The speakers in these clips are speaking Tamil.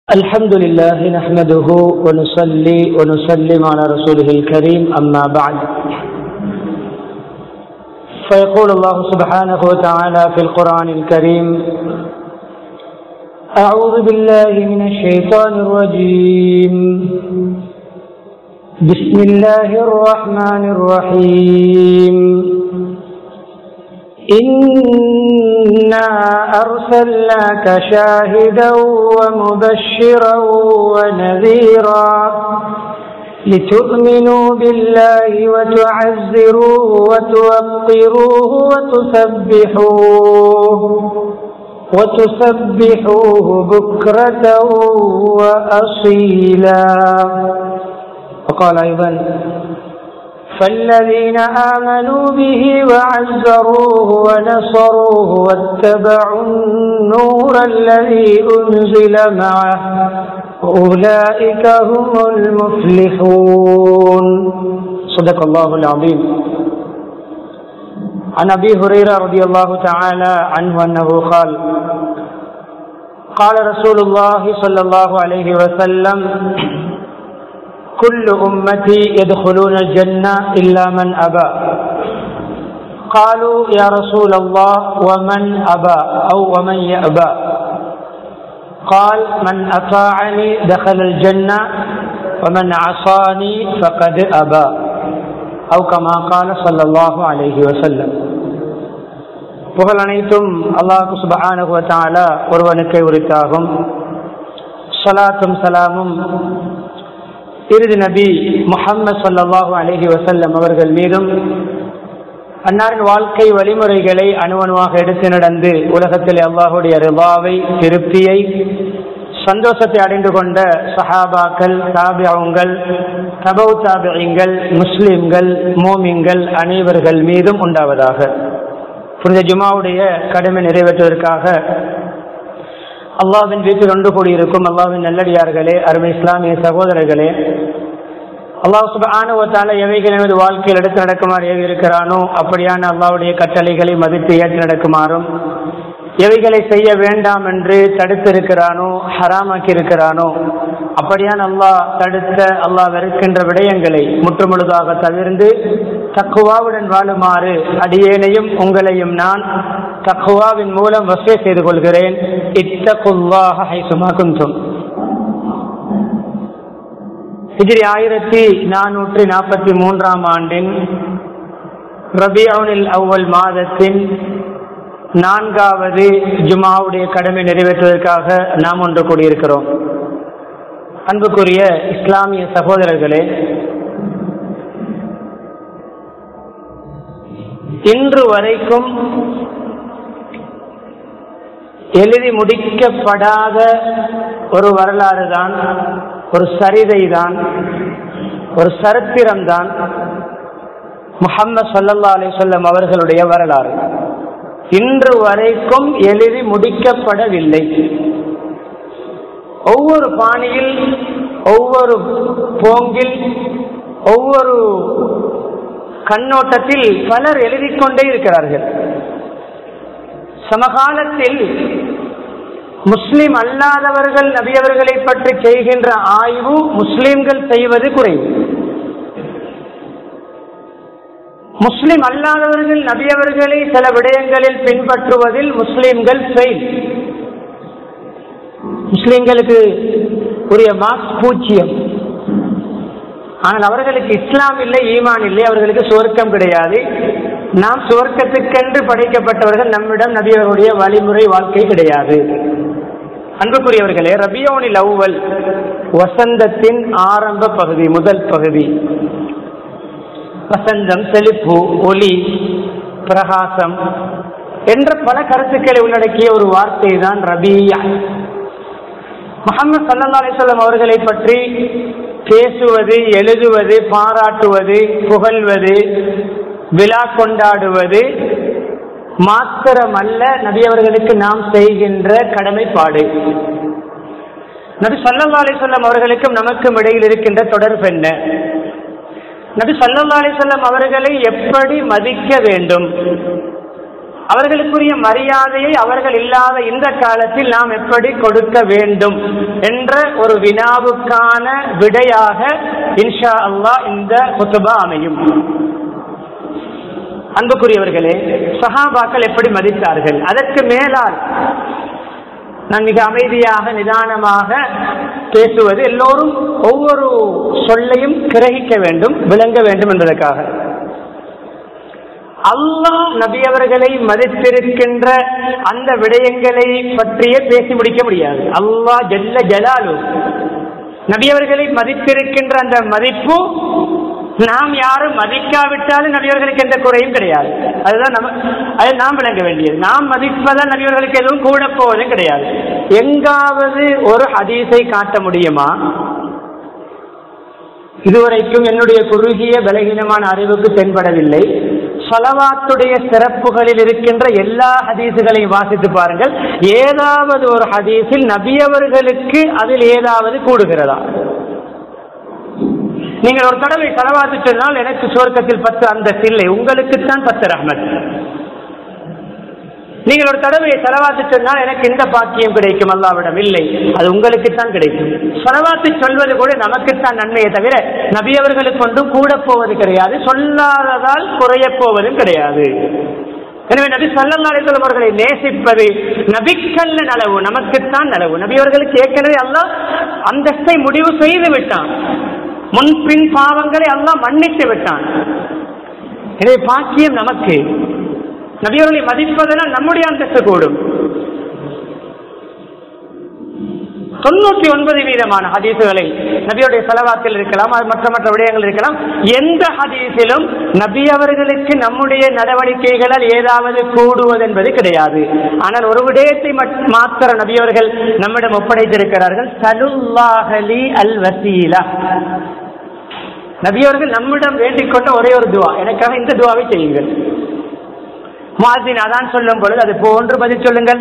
الحمد لله نحمده ونصلي ونسلم على رسوله الكريم أما بعد فيقول الله سبحانه وتعالى في القرآن الكريم أعوذ بالله من الشيطان الرجيم بسم الله الرحمن الرحيم إنا أرسلناك شاهدا ومبشرا ونذيرا لتؤمنوا بالله وتعزروه وتوقروه وتسبحوه وتسبحوه بكرة وأصيلا وقال أيضا فالذين آمنوا به وعزروه ونصروه واتبعوا النور الذي أنزل معه أولئك هم المفلحون صدق الله العظيم عن أبي هريرة رضي الله تعالى عنه أنه قال قال رسول الله صلى الله عليه وسلم كل أمتي يدخلون الجنة إلا من أبى قالوا يا رسول الله ومن أبى أو ومن يأبى قال من أطاعني دخل الجنة ومن عصاني فقد أبى أو كما قال صلى الله عليه وسلم புகழ் அனைத்தும் அல்லாஹு சுபஹானஹு வதஆலா ஒருவனுக்கே உரித்தாகும் ஸலாத்தும் சலாமும் இறுதி நபி முகம்மது சல்லாஹூ அலஹி வசல்லம் அவர்கள் மீதும் அன்னாரின் வாழ்க்கை வழிமுறைகளை அணுவணுவாக எடுத்து நடந்து உலகத்தில் அல்லாஹுடைய ரிவாவை திருப்தியை சந்தோஷத்தை அடைந்து கொண்ட சஹாபாக்கள் தாபியங்கள் தபவு தாபியங்கள் முஸ்லிம்கள் மோமிங்கள் அனைவர்கள் மீதும் உண்டாவதாக புனித ஜுமாவுடைய கடமை நிறைவேற்றுவதற்காக அல்லாவின் வீட்டில் ஒன்று கூடியிருக்கும் அல்லாவின் நல்லடியார்களே அருமை இஸ்லாமிய சகோதரர்களே அல்லாஹ் சுபானுவத்தால எவைகள் எனது வாழ்க்கையில் எடுத்து நடக்குமாறு ஏவி இருக்கிறானோ அப்படியான அல்லாவுடைய கட்டளைகளை மதித்து ஏற்று நடக்குமாறும் எவைகளை செய்ய வேண்டாம் என்று தடுத்திருக்கிறானோ ஹராமாக்கி இருக்கிறானோ அப்படியான அல்லாஹ் தடுத்த அல்லாஹ் வெறுக்கின்ற விடயங்களை முற்றுமுழுதாக தவிர்ந்து தக்குவாவுடன் வாழுமாறு அடியேனையும் உங்களையும் நான் தக்குவாவின் மூலம் வசதி செய்து கொள்கிறேன் இத்தகுல்லாக ஹைசுமா குந்தும் ஹிஜ்ரி ஆயிரத்தி நானூற்றி நாற்பத்தி மூன்றாம் ஆண்டின் ரபியவுனில் அவ்வல் மாதத்தின் நான்காவது ஜுமாவுடைய கடமை நிறைவேற்றுவதற்காக நாம் ஒன்று கூடியிருக்கிறோம் அன்புக்குரிய இஸ்லாமிய சகோதரர்களே இன்று வரைக்கும் எழுதி முடிக்கப்படாத ஒரு வரலாறு தான் ஒரு சரிதை தான் ஒரு சரித்திரம் தான் முகம்மது சல்லா அலி சொல்லம் அவர்களுடைய வரலாறு இன்று வரைக்கும் எழுதி முடிக்கப்படவில்லை ஒவ்வொரு பாணியில் ஒவ்வொரு போங்கில் ஒவ்வொரு கண்ணோட்டத்தில் பலர் எழுதிக் கொண்டே இருக்கிறார்கள் சமகாலத்தில் முஸ்லிம் அல்லாதவர்கள் நபியவர்களை பற்றி செய்கின்ற ஆய்வு முஸ்லிம்கள் செய்வது குறைவு முஸ்லிம் அல்லாதவர்கள் நபியவர்களை சில விடயங்களில் பின்பற்றுவதில் முஸ்லிம்கள் ஃபெயில் முஸ்லிம்களுக்கு உரிய மார்க்ஸ் பூஜ்ஜியம் ஆனால் அவர்களுக்கு இஸ்லாம் இல்லை ஈமான் இல்லை அவர்களுக்கு சுவர்க்கம் கிடையாது நாம் சுவர்க்கத்துக்கென்று படைக்கப்பட்டவர்கள் நம்மிடம் நபியவருடைய வழிமுறை வாழ்க்கை கிடையாது அன்புக்குரியவர்களே ரபியோனில் அவ்வல் வசந்தத்தின் ஆரம்ப பகுதி முதல் பகுதி வசந்தம் செழிப்பு ஒளி பிரகாசம் என்ற பல கருத்துக்களை உள்ளடக்கிய ஒரு வார்த்தை தான் ரபியா முகமது சல்லா அலிஸ்லாம் அவர்களை பற்றி பேசுவது எழுதுவது பாராட்டுவது புகழ்வது விழா கொண்டாடுவது மாத்திரமல்ல நபி அவர்களுக்கு நாம் செய்கின்ற கடமைப்பாடு நபி சல்லா அலிஸ்லாம் அவர்களுக்கும் நமக்கும் இடையில் இருக்கின்ற தொடர்பு என்ன நபி சல்லா அலிஸ்லாம் அவர்களை எப்படி மதிக்க வேண்டும் அவர்களுக்குரிய மரியாதையை அவர்கள் இல்லாத இந்த காலத்தில் நாம் எப்படி கொடுக்க வேண்டும் என்ற ஒரு வினாவுக்கான விடையாக இன்ஷா அல்லாஹ் இந்த குத்துபா அமையும் அன்புக்குரியவர்களே சஹாபாக்கள் எப்படி மதித்தார்கள் அதற்கு மேலால் நான் மிக அமைதியாக நிதானமாக பேசுவது எல்லோரும் ஒவ்வொரு சொல்லையும் கிரகிக்க வேண்டும் விளங்க வேண்டும் என்பதற்காக அல்லாஹ் நபி அவர்களை மதித்திருக்கின்ற அந்த விடயங்களை பற்றியே பேசி முடிக்க முடியாது அல்லாஹ் ஜல்ல ஜலாலு நபி அவர்களை மதித்திருக்கின்ற அந்த மதிப்பு நாம் யாரும் மதிக்காவிட்டாலும் நபியவர்களுக்கு எந்த குறையும் கிடையாது அதுதான் நம்ம அதை நாம் விளங்க வேண்டியது நாம் மதிப்பதால் நபியவர்களுக்கு எதுவும் கூட போவதும் கிடையாது எங்காவது ஒரு ஹதீஸை காட்ட முடியுமா இதுவரைக்கும் என்னுடைய குறுகிய பலகீனமான அறிவுக்கு தென்படவில்லை சலவாத்துடைய சிறப்புகளில் இருக்கின்ற எல்லா ஹதீசுகளையும் வாசித்து பாருங்கள் ஏதாவது ஒரு ஹதீஸில் நபியவர்களுக்கு அதில் ஏதாவது கூடுகிறதா நீங்கள் ஒரு தடவை செலவாத்து சொன்னால் எனக்கு சுவர்க்கத்தில் பத்து அந்த இல்லை உங்களுக்குத்தான் பத்து ரஹ்மத் நீங்கள் ஒரு தடவை செலவாத்து சொன்னால் எனக்கு இந்த பாக்கியம் கிடைக்கும் அல்லாவிடம் இல்லை அது உங்களுக்குத்தான் கிடைக்கும் செலவாத்து சொல்வது கூட நமக்குத்தான் நன்மையை தவிர நபியவர்களுக்கு ஒன்றும் கூட போவது கிடையாது சொல்லாததால் குறைய போவதும் கிடையாது எனவே நபி சல்லல்லா அலிஸ்லாம் அவர்களை நேசிப்பது நபிக்கல்ல நலவு நமக்குத்தான் நலவு நபி அவர்களுக்கு ஏற்கனவே அல்லாஹ் அந்தஸ்தை முடிவு செய்து விட்டான் முன்பின் பாவங்களை அல்லாஹ் மன்னித்து விட்டான் எனவே பாக்கியம் நமக்கு நபியவர்களை மதிப்பதனால் நம்முடைய அந்தஸ்து கூடும் தொண்ணூற்றி ஒன்பது வீதமான ஹதீசுகளை நபியுடைய செலவாத்தில் இருக்கலாம் அது மற்ற மற்ற விடயங்கள் இருக்கலாம் எந்த ஹதீஸிலும் நபி அவர்களுக்கு நம்முடைய நடவடிக்கைகளால் ஏதாவது கூடுவது என்பது கிடையாது ஆனால் ஒரு விடயத்தை மாத்திர நபியவர்கள் நம்மிடம் ஒப்படைத்திருக்கிறார்கள் சலுல்லாஹலி அல் வசீலா நபியவர்கள் நம்மிடம் வேண்டிக் கொண்ட ஒரே ஒரு துவா எனக்காக இந்த துவாவை செய்யுங்கள் முவாசின் அதான் சொல்லும் பொழுது அது போன்று பதில் சொல்லுங்கள்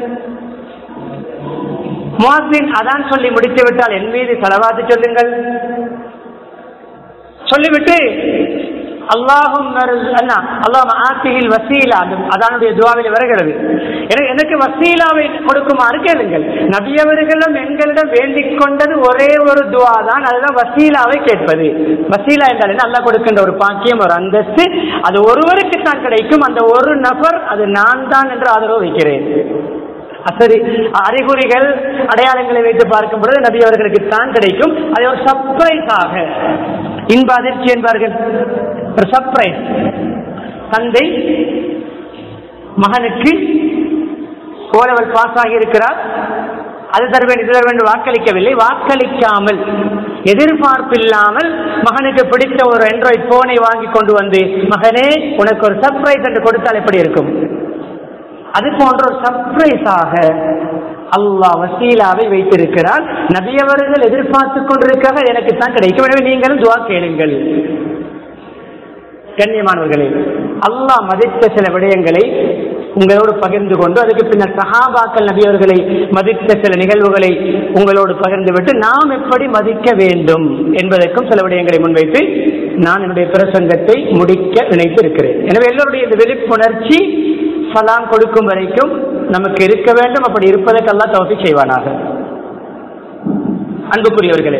முவாசின் அதான் சொல்லி முடித்து விட்டால் என் மீது செலவாத்து சொல்லுங்கள் சொல்லிவிட்டு அல்லாஹும் அல்லாஹ் ஆத்தியில் வசீலா அதானுடைய துவாவில் வருகிறது எனக்கு வசீலாவை கொடுக்குமாறு கேளுங்கள் நபியவர்களும் எங்களிடம் வேண்டிக் கொண்டது ஒரே ஒரு துவா தான் அதுதான் வசீலாவை கேட்பது வசீலா என்றால் என்ன அல்லாஹ் கொடுக்கின்ற ஒரு பாக்கியம் ஒரு அந்தஸ்து அது ஒருவருக்கு தான் கிடைக்கும் அந்த ஒரு நபர் அது நான் தான் என்று ஆதரவு வைக்கிறேன் அசரி அறிகுறிகள் அடையாளங்களை வைத்து பார்க்கும் பொழுது நபி அவர்களுக்கு தான் கிடைக்கும் அதை ஒரு சர்ப்ரைஸாக இன்ப அதிர்ச்சி என்பார்கள் ஒரு சர்ப்ரைஸ் தந்தை மகனுக்கு ஓலவல் பாஸ் ஆகி இருக்கிறார் அது தர வேண்டும் இது தர வேண்டும் வாக்களிக்கவில்லை வாக்களிக்காமல் எதிர்பார்ப்பில்லாமல் மகனுக்கு பிடித்த ஒரு ஆண்ட்ராய்ட் போனை வாங்கி கொண்டு வந்து மகனே உனக்கு ஒரு சர்ப்ரைஸ் என்று கொடுத்தால் எப்படி இருக்கும் அது போன்ற ஒரு சர்ப்ரைஸாக அல்லாஹ் வசீலாவை வைத்திருக்கிறார் நபியவர்கள் எதிர்பார்த்துக் கொண்டிருக்கிறார் எனக்கு தான் கிடைக்கும் எனவே நீங்களும் துவா கேளுங்கள் கண்ணியமானவர்களே அல்லாஹ் மதித்த சில விடயங்களை உங்களோடு பகிர்ந்து கொண்டு அதுக்கு பின்னர் சஹாபாக்கள் நபியவர்களை மதித்த சில நிகழ்வுகளை உங்களோடு பகிர்ந்து விட்டு நாம் எப்படி மதிக்க வேண்டும் என்பதற்கும் சில விடயங்களை முன்வைத்து நான் என்னுடைய பிரசங்கத்தை முடிக்க நினைத்து இருக்கிறேன் எனவே எல்லோருடைய இந்த விழிப்புணர்ச்சி சலாம் கொடுக்கும் வரைக்கும் நமக்கு இருக்க வேண்டும் அப்படி இருப்பதற்கெல்லாம் தவசி செய்வானாக அன்புக்குரியவர்களே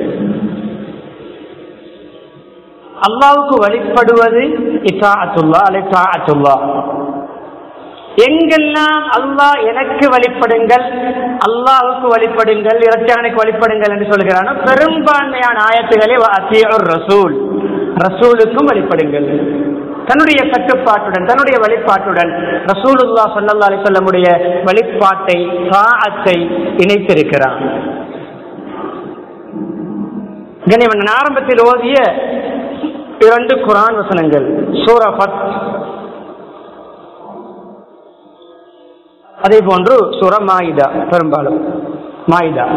அல்லாவுக்கு வழிபடுவது இத்தாஅத்துல்லா அலை தாஅத்துல்லா எங்கெல்லாம் அல்லாஹ் எனக்கு வழிபடுங்கள் அல்லாஹுக்கு வழிபடுங்கள் இரட்சகனுக்கு வழிபடுங்கள் என்று சொல்கிறானோ பெரும்பான்மையான ஆயத்துகளே அத்தியோர் ரசூல் ரசூலுக்கும் வழிபடுங்கள் தன்னுடைய கட்டுப்பாட்டுடன் தன்னுடைய வழிபாட்டுடன் ரசூலுல்லா சல்லா அலி சொல்லமுடைய வழிபாட்டை சாஅத்தை இணைத்திருக்கிறான் கனிவன் ஆரம்பத்தில் ஓதிய இரண்டு குரான் வசனங்கள் சூரா பத் அதே போன்று சூரா மாயிதா பெரும்பாலும் மாயிதா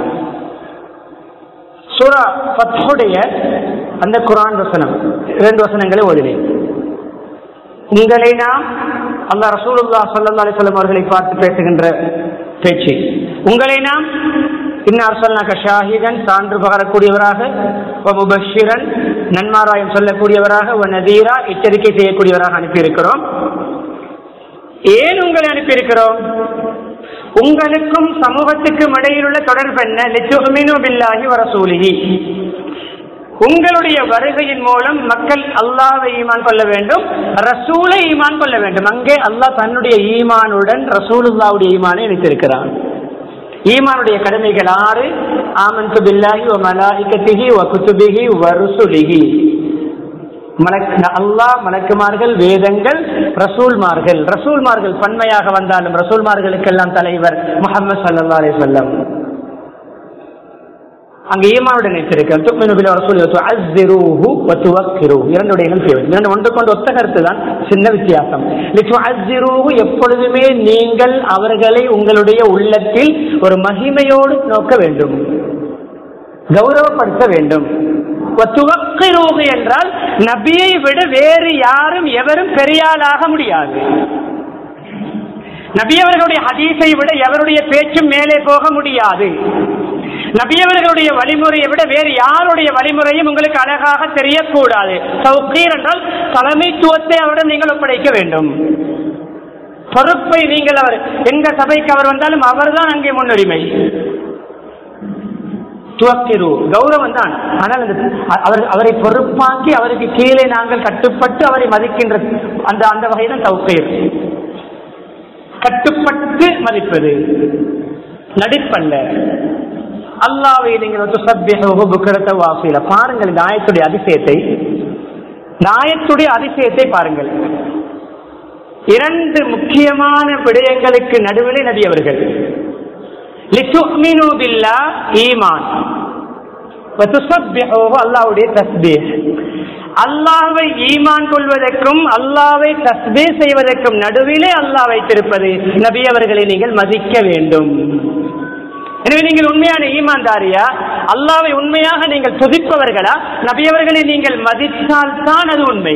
சூரா பத்துடைய அந்த குரான் வசனம் இரண்டு வசனங்களை ஓதினேன் உங்களை நாம் அல்லா ரசூலுல்லா சல்லா அலிஸ்லாம் அவர்களை பார்த்து பேசுகின்ற பேச்சு உங்களை நாம் இன்னார் சொன்னாக்க ஷாஹிதன் சான்று பகரக்கூடியவராக முபஷிரன் நன்மாராயம் சொல்லக்கூடியவராக நதீரா எச்சரிக்கை செய்யக்கூடியவராக அனுப்பியிருக்கிறோம் ஏன் உங்களை அனுப்பியிருக்கிறோம் உங்களுக்கும் சமூகத்துக்கும் இடையில் உள்ள தொடர்பு என்ன லித்துமினு பில்லாஹி வரசூலிஹி உங்களுடைய வருகையின் மூலம் மக்கள் அல்லாவை ஈமான் கொள்ள வேண்டும் ரசூலை ஈமான் கொள்ள வேண்டும் அங்கே அல்லாஹ் தன்னுடைய ஈமானுடன் ரசூலுல்லாவுடைய ஈமானை இணைத்திருக்கிறான் ஈமானுடைய கடமைகள் ஆறு ஆமன்து பில்லாஹி வ மலாயிகத்திஹி வ குதுபிஹி வ ருசுலிஹி மலக் அல்லாஹ் மலக்குமார்கள் வேதங்கள் ரசூல்மார்கள் ரசூல்மார்கள் பன்மையாக வந்தாலும் ரசூல்மார்களுக்கெல்லாம் தலைவர் முகமது சல்லா அலி சொல்லம் அங்க ஈமானுடன் நினைத்திருக்கிறார் துக்மினு பில் ரசூல் துஅஸ்ஸிரூஹு வ துவக்கிரூஹு இரண்டுடைய தேவை இரண்டு ஒன்று கொண்டு ஒத்த கருத்து தான் சின்ன வித்தியாசம் லித்துஅஸ்ஸிரூஹு எப்பொழுதுமே நீங்கள் அவர்களை உங்களுடைய உள்ளத்தில் ஒரு மகிமையோடு நோக்க வேண்டும் கௌரவப்படுத்த வேண்டும் துவக்கிரூஹு என்றால் நபியை விட வேறு யாரும் எவரும் பெரியாளாக முடியாது நபியவர்களுடைய ஹதீஸை விட எவருடைய பேச்சும் மேலே போக முடியாது நபியவர்களுடைய வழிமுறையை விட வேறு யாருடைய வழிமுறையும் உங்களுக்கு அழகாக தெரியக்கூடாது சௌக்கீர் என்றால் தலைமைத்துவத்தை அவரிடம் நீங்கள் ஒப்படைக்க வேண்டும் பொறுப்பை நீங்கள் அவர் எங்க சபைக்கு அவர் வந்தாலும் அவர்தான் அங்கே முன்னுரிமை துவக்கிரு கௌரவம் தான் ஆனால் அந்த அவர் அவரை பொறுப்பாக்கி அவருக்கு கீழே நாங்கள் கட்டுப்பட்டு அவரை மதிக்கின்ற அந்த அந்த வகைதான் தௌக்கீர் கட்டுப்பட்டு மதிப்பது நடிப்பல்ல அல்லாவை நீங்கள் புக்கரத்த வாசில பாருங்கள் இந்த ஆயத்துடைய அதிசயத்தை இந்த ஆயத்துடைய அதிசயத்தை பாருங்கள் இரண்டு முக்கியமான விடயங்களுக்கு நடுவிலே நபி அவர்கள் ஈமான் அல்லாவுடைய தஸ்பீர் அல்லாவை ஈமான் கொள்வதற்கும் அல்லாவை தஸ்பீ செய்வதற்கும் நடுவிலே அல்லாஹ் வைத்திருப்பது நபி அவர்களை நீங்கள் மதிக்க வேண்டும் எனவே நீங்கள் உண்மையான ஈமான்தாரியா அல்லாவை உண்மையாக நீங்கள் துதிப்பவர்களா நபியவர்களை நீங்கள் மதித்தால் தான் அது உண்மை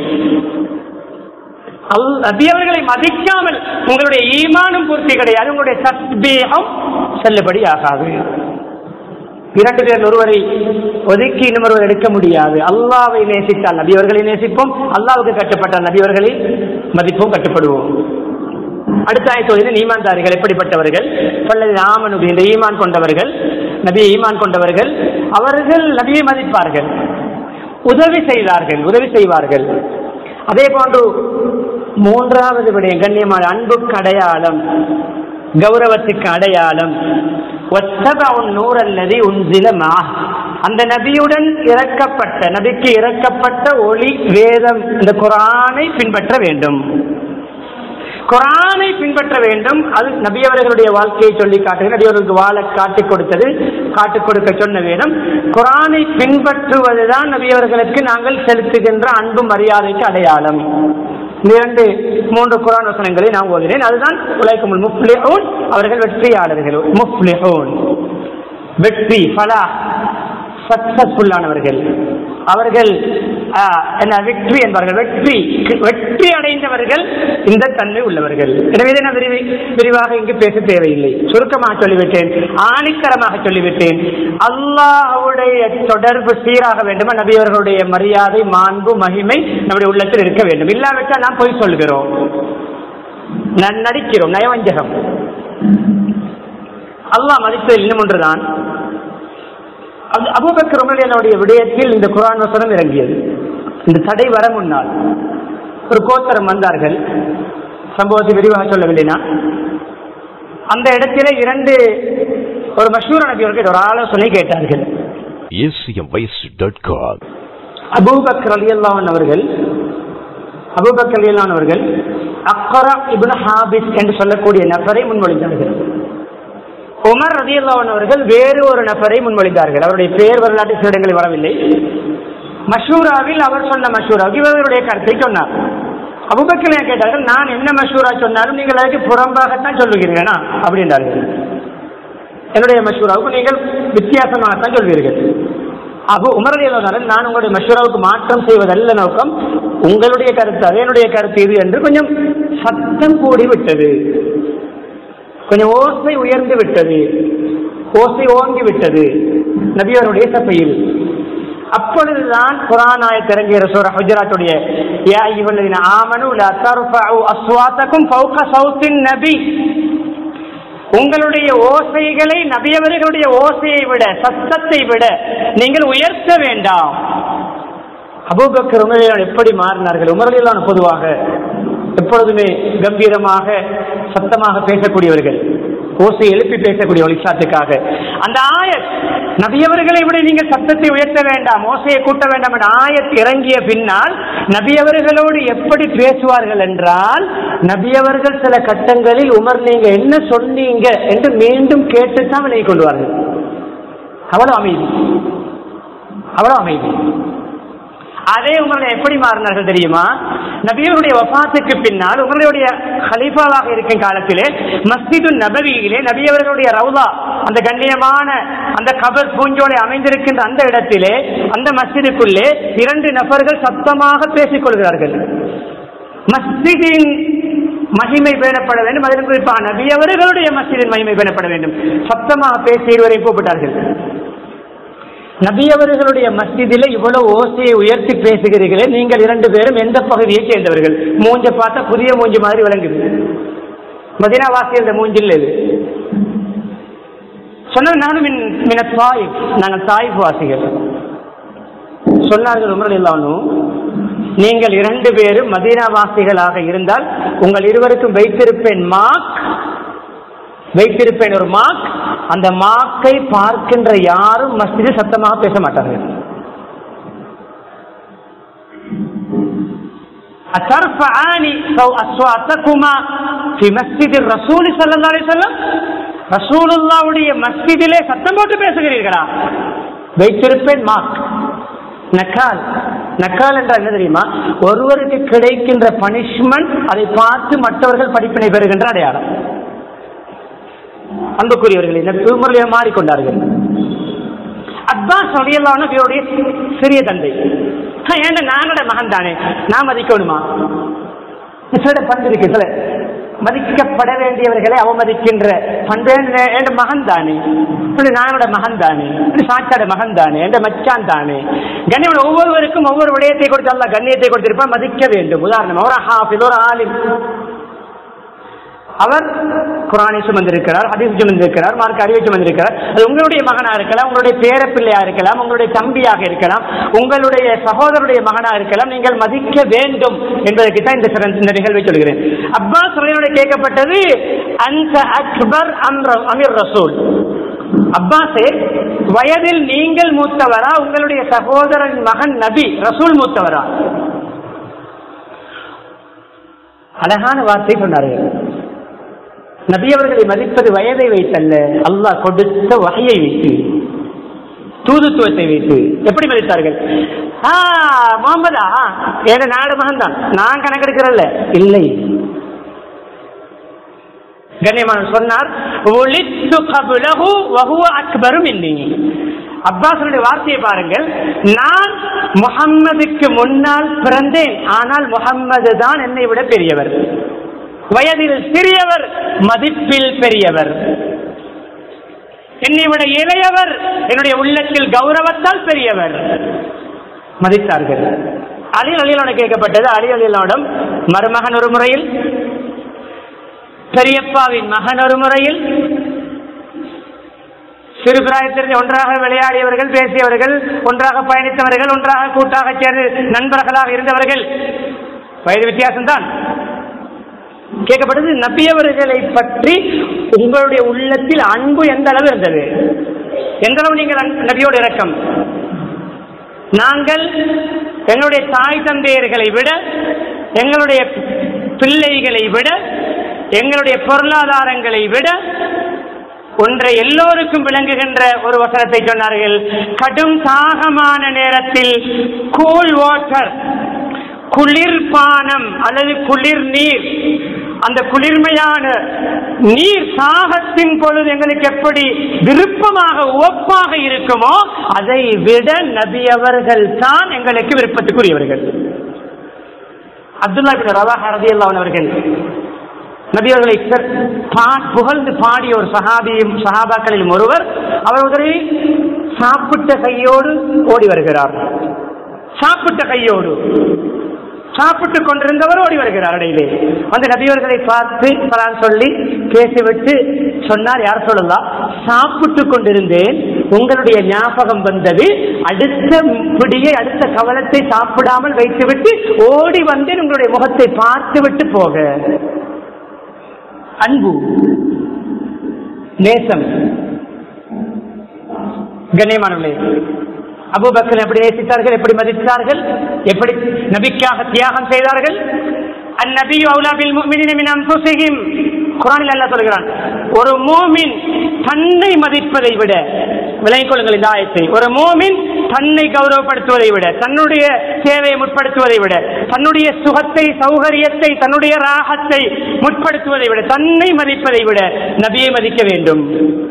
நபியவர்களை மதிக்காமல் உங்களுடைய ஈமானும் பூர்த்தி கிடையாது உங்களுடைய சத்பீகம் செல்லுபடி ஆகாது இரண்டு பேர் ஒருவரை ஒதுக்கி இன்னொருவர் எடுக்க முடியாது அல்லாவை நேசித்தால் நபியவர்களை நேசிப்போம் அல்லாவுக்கு கட்டுப்பட்டால் நபியவர்களை மதிப்போம் கட்டுப்படுவோம் அடுத்த ஆயத்தோதில் ஈமான்தாரிகள் எப்படிப்பட்டவர்கள் பல்லது ஆமனுக்கு இந்த ஈமான் கொண்டவர்கள் நபியை ஈமான் கொண்டவர்கள் அவர்கள் நபியை மதிப்பார்கள் உதவி செய்தார்கள் உதவி செய்வார்கள் அதே போன்று மூன்றாவது விடயம் கண்ணியமான அன்புக்கு அடையாளம் கௌரவத்துக்கு அடையாளம் நூறல்லதி உன்சிலமா அந்த நபியுடன் இறக்கப்பட்ட நபிக்கு இறக்கப்பட்ட ஒளி வேதம் இந்த குரானை பின்பற்ற வேண்டும் குரானை பின்பற்ற வேண்டும் அது நபியவர்களுடைய வாழ்க்கையை சொல்லி காட்டுகிறது நபியவர்களுக்கு வாழ காட்டிக் கொடுத்தது காட்டிக் கொடுக்க சொன்ன வேணும் குரானை பின்பற்றுவதுதான் நபியவர்களுக்கு நாங்கள் செலுத்துகின்ற அன்பு மரியாதைக்கு அடையாளம் இரண்டு மூன்று குரான் வசனங்களை நான் ஓதினேன் அதுதான் உலகம் முஃப்லிஹூன் அவர்கள் வெற்றியாளர்கள் முஃப்லிஹூன் வெற்றி பலா சக்சஸ்ஃபுல்லானவர்கள் அவர்கள் என்ன வெற்றி என்பார்கள் வெற்றி வெற்றி அடைந்தவர்கள் இந்த தன்மை உள்ளவர்கள் எனவே நான் விரிவி விரிவாக இங்கு பேச தேவையில்லை சுருக்கமாக சொல்லிவிட்டேன் ஆணிக்கரமாக சொல்லிவிட்டேன் அல்லாஹுடைய தொடர்பு சீராக வேண்டுமா நபியவர்களுடைய மரியாதை மாண்பு மகிமை நம்முடைய உள்ளத்தில் இருக்க வேண்டும் இல்லாவிட்டால் நாம் போய் சொல்கிறோம் நடிக்கிறோம் நயவஞ்சகம் அல்லாஹ் மதிப்பதில் இன்னும் ஒன்றுதான் அபுபக்கர் உமரனுடைய விடயத்தில் இந்த குரான் வசனம் இறங்கியது இந்த தடை வர முன்னால் ஒரு கோத்தரம் வந்தார்கள் சம்பவத்தை விரிவாக சொல்லவில்லை நான் அந்த இடத்திலே இரண்டு ஒரு மஷூர் நபியவர்கள் ஒரு ஆலோசனை கேட்டார்கள் அபூபக்கர் அலி அல்லாவன் அவர்கள் அபூபக்கர் அலி அல்லான் அவர்கள் அக்கரா இபுன் ஹாபிஸ் என்று சொல்லக்கூடிய நபரை முன்மொழிந்தார்கள் உமர் ரதியல்லாவன் அவர்கள் வேறு ஒரு நபரை முன்மொழிந்தார்கள் அவருடைய பெயர் வரலாற்று சில இடங்களில் வரவில்லை மஷூராவில் அவர் சொன்ன மஷூராவுக்கு இவருடைய கருத்தை சொன்னார் அபுபக்கில் கேட்டார்கள் நான் என்ன மஷூரா சொன்னாலும் நீங்கள் அதுக்கு புறம்பாகத்தான் சொல்லுகிறீர்களா அப்படின்றார்கள் என்னுடைய மஷூராவுக்கு நீங்கள் வித்தியாசமாகத்தான் சொல்வீர்கள் அபு உமரடியாளர் நான் உங்களுடைய மஷூராவுக்கு மாற்றம் செய்வதல்ல நோக்கம் உங்களுடைய கருத்து அது என்னுடைய கருத்து இது என்று கொஞ்சம் சத்தம் கூடி விட்டது கொஞ்சம் ஓசை உயர்ந்து விட்டது ஓசை ஓங்கி விட்டது நபியருடைய சபையில் அப்பொழுதுதான் குரானாய திறங்கிய சூர ஹுஜராத்துடைய யா அய்யுஹல்லதீன ஆமனு லா தர்ஃபஉ அஸ்வாத்தகும் ஃபௌக சௌத்தின் நபி உங்களுடைய ஓசைகளை நபியவர்களுடைய ஓசையை விட சத்தத்தை விட நீங்கள் உயர்த்த வேண்டாம் அபூபக்கர் உமரில் எப்படி மாறினார்கள் உமரிலான பொதுவாக எப்பொழுதுமே கம்பீரமாக சத்தமாக பேசக்கூடியவர்கள் ஓசை எழுப்பி பேசக்கூடிய ஒளிசாத்துக்காக அந்த ஆயத் நபியவர்களை விட நீங்கள் சத்தத்தை உயர்த்த வேண்டாம் ஓசையை கூட்ட வேண்டாம் என்ற ஆயத் இறங்கிய பின்னால் நபியவர்களோடு எப்படி பேசுவார்கள் என்றால் நபியவர்கள் சில கட்டங்களில் உமர் நீங்க என்ன சொன்னீங்க என்று மீண்டும் கேட்டுத்தான் விலகி கொள்வார்கள் அவ்வளவு அமைதி அவ்வளவு அமைதி அதே உமரை எப்படி மாறினார்கள் தெரியுமா நபியருடைய வபாத்துக்கு பின்னால் உங்களுடைய ஹலீஃபாவாக இருக்கும் காலத்திலே மஸ்ஜிது நபவியிலே நபியவர்களுடைய ரவுதா அந்த கண்ணியமான அந்த கபர் பூஞ்சோலை அமைந்திருக்கின்ற அந்த இடத்திலே அந்த மஸ்ஜிதுக்குள்ளே இரண்டு நபர்கள் சத்தமாக பேசிக் கொள்கிறார்கள் மஸ்ஜிதின் மகிமை பேணப்பட வேண்டும் அதில் குறிப்பாக நபி அவர்களுடைய மஸ்ஜிதின் மகிமை பேணப்பட வேண்டும் சத்தமாக பேசி இருவரை கூப்பிட்டார்கள் நபி அவர்களுடைய மஸ்ஜிதிலே இவ்வளவு ஓசையை உயர்த்தி பேசுகிறீர்களே நீங்கள் இரண்டு பேரும் எந்த பகுதியை சேர்ந்தவர்கள் மூஞ்ச பார்த்தா புதிய மூஞ்சி மாதிரி விளங்குது மதினாவாசி அந்த மூஞ்சில் இது சொன்ன நானும் மின் மின தாய் நாங்கள் தாய்ப் வாசிகள் சொன்னார்கள் உமர் இல்லானும் நீங்கள் இரண்டு பேரும் மதீனாவாசிகளாக இருந்தால் உங்கள் இருவருக்கும் வைத்திருப்பேன் மார்க் வைத்திருப்பேன் ஒரு மார்க் அந்த மாக்கை பார்க்கின்ற யாரும் மஸ்ஜிது சத்தமாக பேச மாட்டார்கள் أترفعان أصواتكما في مسجد الرسول صلى الله عليه وسلم ரசூலுல்லாவுடைய மஸ்ஜிதிலே சத்தம் போட்டு பேசுகிறீர்களா வைத்திருப்பேன் மார்க் நக்கால் நக்கால் என்றால் என்ன தெரியுமா ஒருவருக்கு கிடைக்கின்ற பனிஷ்மெண்ட் அதை பார்த்து மற்றவர்கள் படிப்பினை பெறுகின்ற அடையாளம் அன்புக்குரியவர்களே நபிமுறையை மாறிக்கொண்டார்கள் அப்பாஸ் அவையெல்லாம் இவருடைய சிறிய தந்தை ஏண்ட நானோட மகன் தானே நான் மதிக்கணுமா சில பண்பு இருக்கு சில மதிக்கப்பட வேண்டியவர்களை அவமதிக்கின்ற பண்பு என் மகன் தானே நானோட மகன் தானே சாச்சாட மகன் தானே என் மச்சான் தானே கண்ணியம் ஒவ்வொருவருக்கும் ஒவ்வொரு விடயத்தை கொடுத்து அல்ல கண்ணியத்தை கொடுத்திருப்பான் மதிக்க வேண்டும் உதாரணம் ஒரு ஹாஃபில் ஒரு ஆலிம் அவர் குரானை சுமந்திருக்கிறார் ஹதீஸ் சுமந்திருக்கிறார் மார்க் அறிவை சுமந்திருக்கிறார் அது உங்களுடைய மகனா இருக்கலாம் உங்களுடைய பேரப்பிள்ளையா இருக்கலாம் உங்களுடைய தம்பியாக இருக்கலாம் உங்களுடைய சகோதரருடைய மகனா இருக்கலாம் நீங்கள் மதிக்க வேண்டும் என்பதற்கு தான் இந்த சிறந்த இந்த நிகழ்வை சொல்கிறேன் அப்பாஸ் சொல்லியோட கேட்கப்பட்டது அந்த அக்பர் அமீர் ரசூல் அப்பாஸே வயதில் நீங்கள் மூத்தவரா உங்களுடைய சகோதரன் மகன் நபி ரசூல் மூத்தவரா அழகான வார்த்தை சொன்னார்கள் நபி அவர்களை மதிப்பது வயதை வைத்தல்ல அல்லாஹ் கொடுத்த வகையை வைத்து தூதுத்துவத்தை வைத்து எப்படி மதித்தார்கள் முகமதா என் நாடு மகன் தான் நான் கணக்கெடுக்கிறல்ல இல்லை கண்ணியமான சொன்னார் ஒளித்து கபுலகு வகுவ அக்பரும் இல்லை அப்பாசனுடைய வார்த்தையை பாருங்கள் நான் முகம்மதுக்கு முன்னால் பிறந்தேன் ஆனால் முகம்மது தான் என்னை விட பெரியவர் வயதில் சிறியவர் மதிப்பில் பெரியவர் என்னை விட இளையவர் என்னுடைய உள்ளத்தில் கௌரவத்தால் பெரியவர் மதித்தார்கள் அலி அலியலோட கேட்கப்பட்டது அலி அலியலோடம் மருமகன் ஒரு முறையில் பெரியப்பாவின் மகன் ஒரு முறையில் சிறு பிராயத்திற்கு ஒன்றாக விளையாடியவர்கள் பேசியவர்கள் ஒன்றாக பயணித்தவர்கள் ஒன்றாக கூட்டாக சேர்ந்து நண்பர்களாக இருந்தவர்கள் வயது வித்தியாசம்தான் கேட்கப்பட்டது நபியவர்களை பற்றி உங்களுடைய உள்ளத்தில் அன்பு எந்த அளவு இருந்தது எந்த அளவு நீங்கள் நபியோட இறக்கம் நாங்கள் எங்களுடைய தாய் தந்தையர்களை விட எங்களுடைய பிள்ளைகளை விட எங்களுடைய பொருளாதாரங்களை விட ஒன்றை எல்லோருக்கும் விளங்குகின்ற ஒரு வசனத்தை சொன்னார்கள் கடும் தாகமான நேரத்தில் கூல் வாட்டர் குளிர்பானம் அல்லது குளிர் நீர் அந்த குளிர்மையான நீர் சாகத்தின் பொழுது எங்களுக்கு எப்படி விருப்பமாக உவப்பாக இருக்குமோ அதை விட நபி அவர்கள் தான் எங்களுக்கு விருப்பத்துக்குரியவர்கள் அப்துல்லா பின் ரவா ரதி அவர்கள் நபி அவர்களை புகழ்ந்து பாடிய ஒரு சஹாபியும் சஹாபாக்களில் ஒருவர் அவர் ஒரு சாப்பிட்ட கையோடு ஓடி வருகிறார் சாப்பிட்ட கையோடு சாப்பிட்டுக் கொண்டிருந்தவர் ஓடி வருகிறார் இடையிலே அந்த நபியவர்களை பார்த்து பலான் சொல்லி பேசிவிட்டு சொன்னார் யார் சொல்லலாம் சாப்பிட்டுக் கொண்டிருந்தேன் உங்களுடைய ஞாபகம் வந்தது அடுத்த பிடியை அடுத்த கவலத்தை சாப்பிடாமல் வைத்துவிட்டு ஓடி வந்தேன் உங்களுடைய முகத்தை பார்த்து விட்டு போக அன்பு நேசம் கண்ணியமானவர்களே அபூபக்கர் எப்படி நேசித்தார்கள் எப்படி மதித்தார்கள் எப்படி நபிக்காக தியாகம் செய்தார்கள் அந்நபியு அவுலாபில் முஃமினீன மின் அன்ஃபுஸிஹிம் குர்ஆனில் அல்லாஹ் சொல்கிறான் ஒரு மூமின் தன்னை மதிப்பதை விட விளங்கிக் கொள்ளுங்கள் இந்த ஆயத்தை ஒரு மூமின் தன்னை கௌரவப்படுத்துவதை விட தன்னுடைய சேவையை முற்படுத்துவதை விட தன்னுடைய சுகத்தை சௌகரியத்தை தன்னுடைய ராகத்தை முற்படுத்துவதை விட தன்னை மதிப்பதை விட நபியை மதிக்க வேண்டும்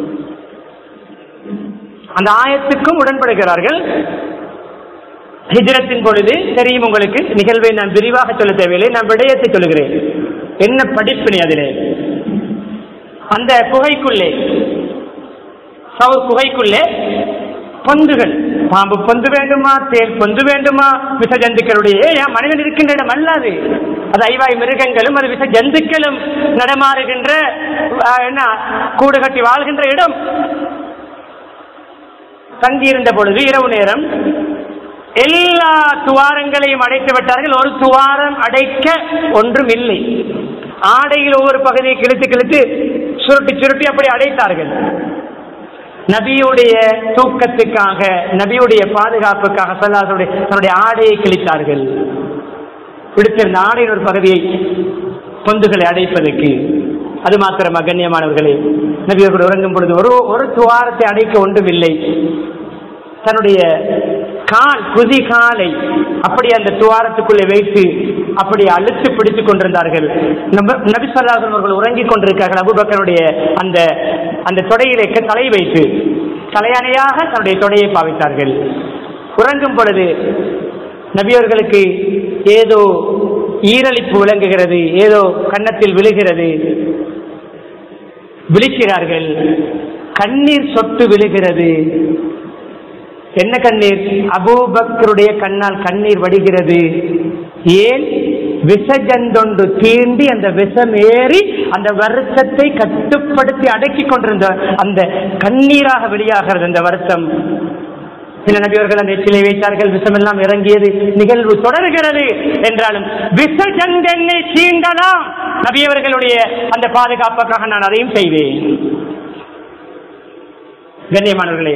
அந்த ஆயத்துக்கும் உடன்படுகிறார்கள் ஹிஜ்ரத்தின் பொழுது தெரியும் உங்களுக்கு நிகழ்வை நான் விரிவாக சொல்ல தேவையில்லை நான் விடயத்தை சொல்லுகிறேன் என்ன படிப்பினை அதிலே அந்த குகைக்குள்ளே சவுர் குகைக்குள்ளே பொந்துகள் பாம்பு பொந்து வேண்டுமா தேல் பொந்து வேண்டுமா விச ஜந்துக்களுடைய ஏன் மனிதன் இருக்கின்ற இடம் அல்லாது அது ஐவாய் மிருகங்களும் அது விச ஜந்துக்களும் நடமாறுகின்ற அஹ், என்ன கூடு கட்டி வாழ்கின்ற இடம் தங்கியிருந்த பொழுது இரவு நேரம் எல்லா துவாரங்களையும் அடைத்து விட்டார்கள் ஒரு துவாரம் அடைக்க ஒன்றும் இல்லை ஆடையில் ஒவ்வொரு பகுதியை கிழித்து கிழித்து சுருட்டி சுருட்டி அப்படி அடைத்தார்கள் நபியுடைய தூக்கத்துக்காக நபியுடைய பாதுகாப்புக்காக சல்லாசுடைய தன்னுடைய ஆடையை கிழித்தார்கள் விடுத்திருந்த ஆடையின் ஒரு பகுதியை பொந்துகளை அடைப்பதற்கு அது மாத்திரமா கண்ணியமானவர்களே நபியர்கள் உறங்கும் பொழுது ஒரு ஒரு துவாரத்தை அடைக்க ஒன்றுமில்லை தன்னுடைய கால் குதி காலை அப்படி அந்த துவாரத்துக்குள்ளே வைத்து அப்படி அழுத்து பிடித்துக் கொண்டிருந்தார்கள் நப- நபி ஸல்லல்லாஹு அவர்கள் உறங்கிக் கொண்டிருக்கார்கள் அபூபக்கருடைய அந்த அந்த தொடையிலே க- தலை வைத்து தலையணையாக தன்னுடைய தொடையை பாவித்தார்கள் உறங்கும் பொழுது நபியவர்களுக்கு ஏதோ ஈரலிப்பு விளங்குகிறது ஏதோ கன்னத்தில் விழுகிறது விழிக்கிறார்கள் கண்ணீர் சொட்டு விழுகிறது என்ன கண்ணீர் அபூபக்கருடைய கண்ணால் கண்ணீர் வடிகிறது ஏன் விஷஜந்தொன்று தீண்டி அந்த விஷம் ஏறி அந்த வருத்தத்தை கட்டுப்படுத்தி அடக்கி கொண்டிருந்த அந்த கண்ணீராக வெளியாகிறது அந்த வருத்தம் சில நபியவர்கள் அந்த எச்சிலை வைத்தார்கள் விஷமெல்லாம் இறங்கியது நிகழ்வு தொடர்கிறது என்றாலும் விஷஜந்தென்னை தீண்டலாம் நபியவர்களுடைய அந்த பாதுகாப்புக்காக நான் அதையும் செய்வேன் கண்ணியமானவர்களே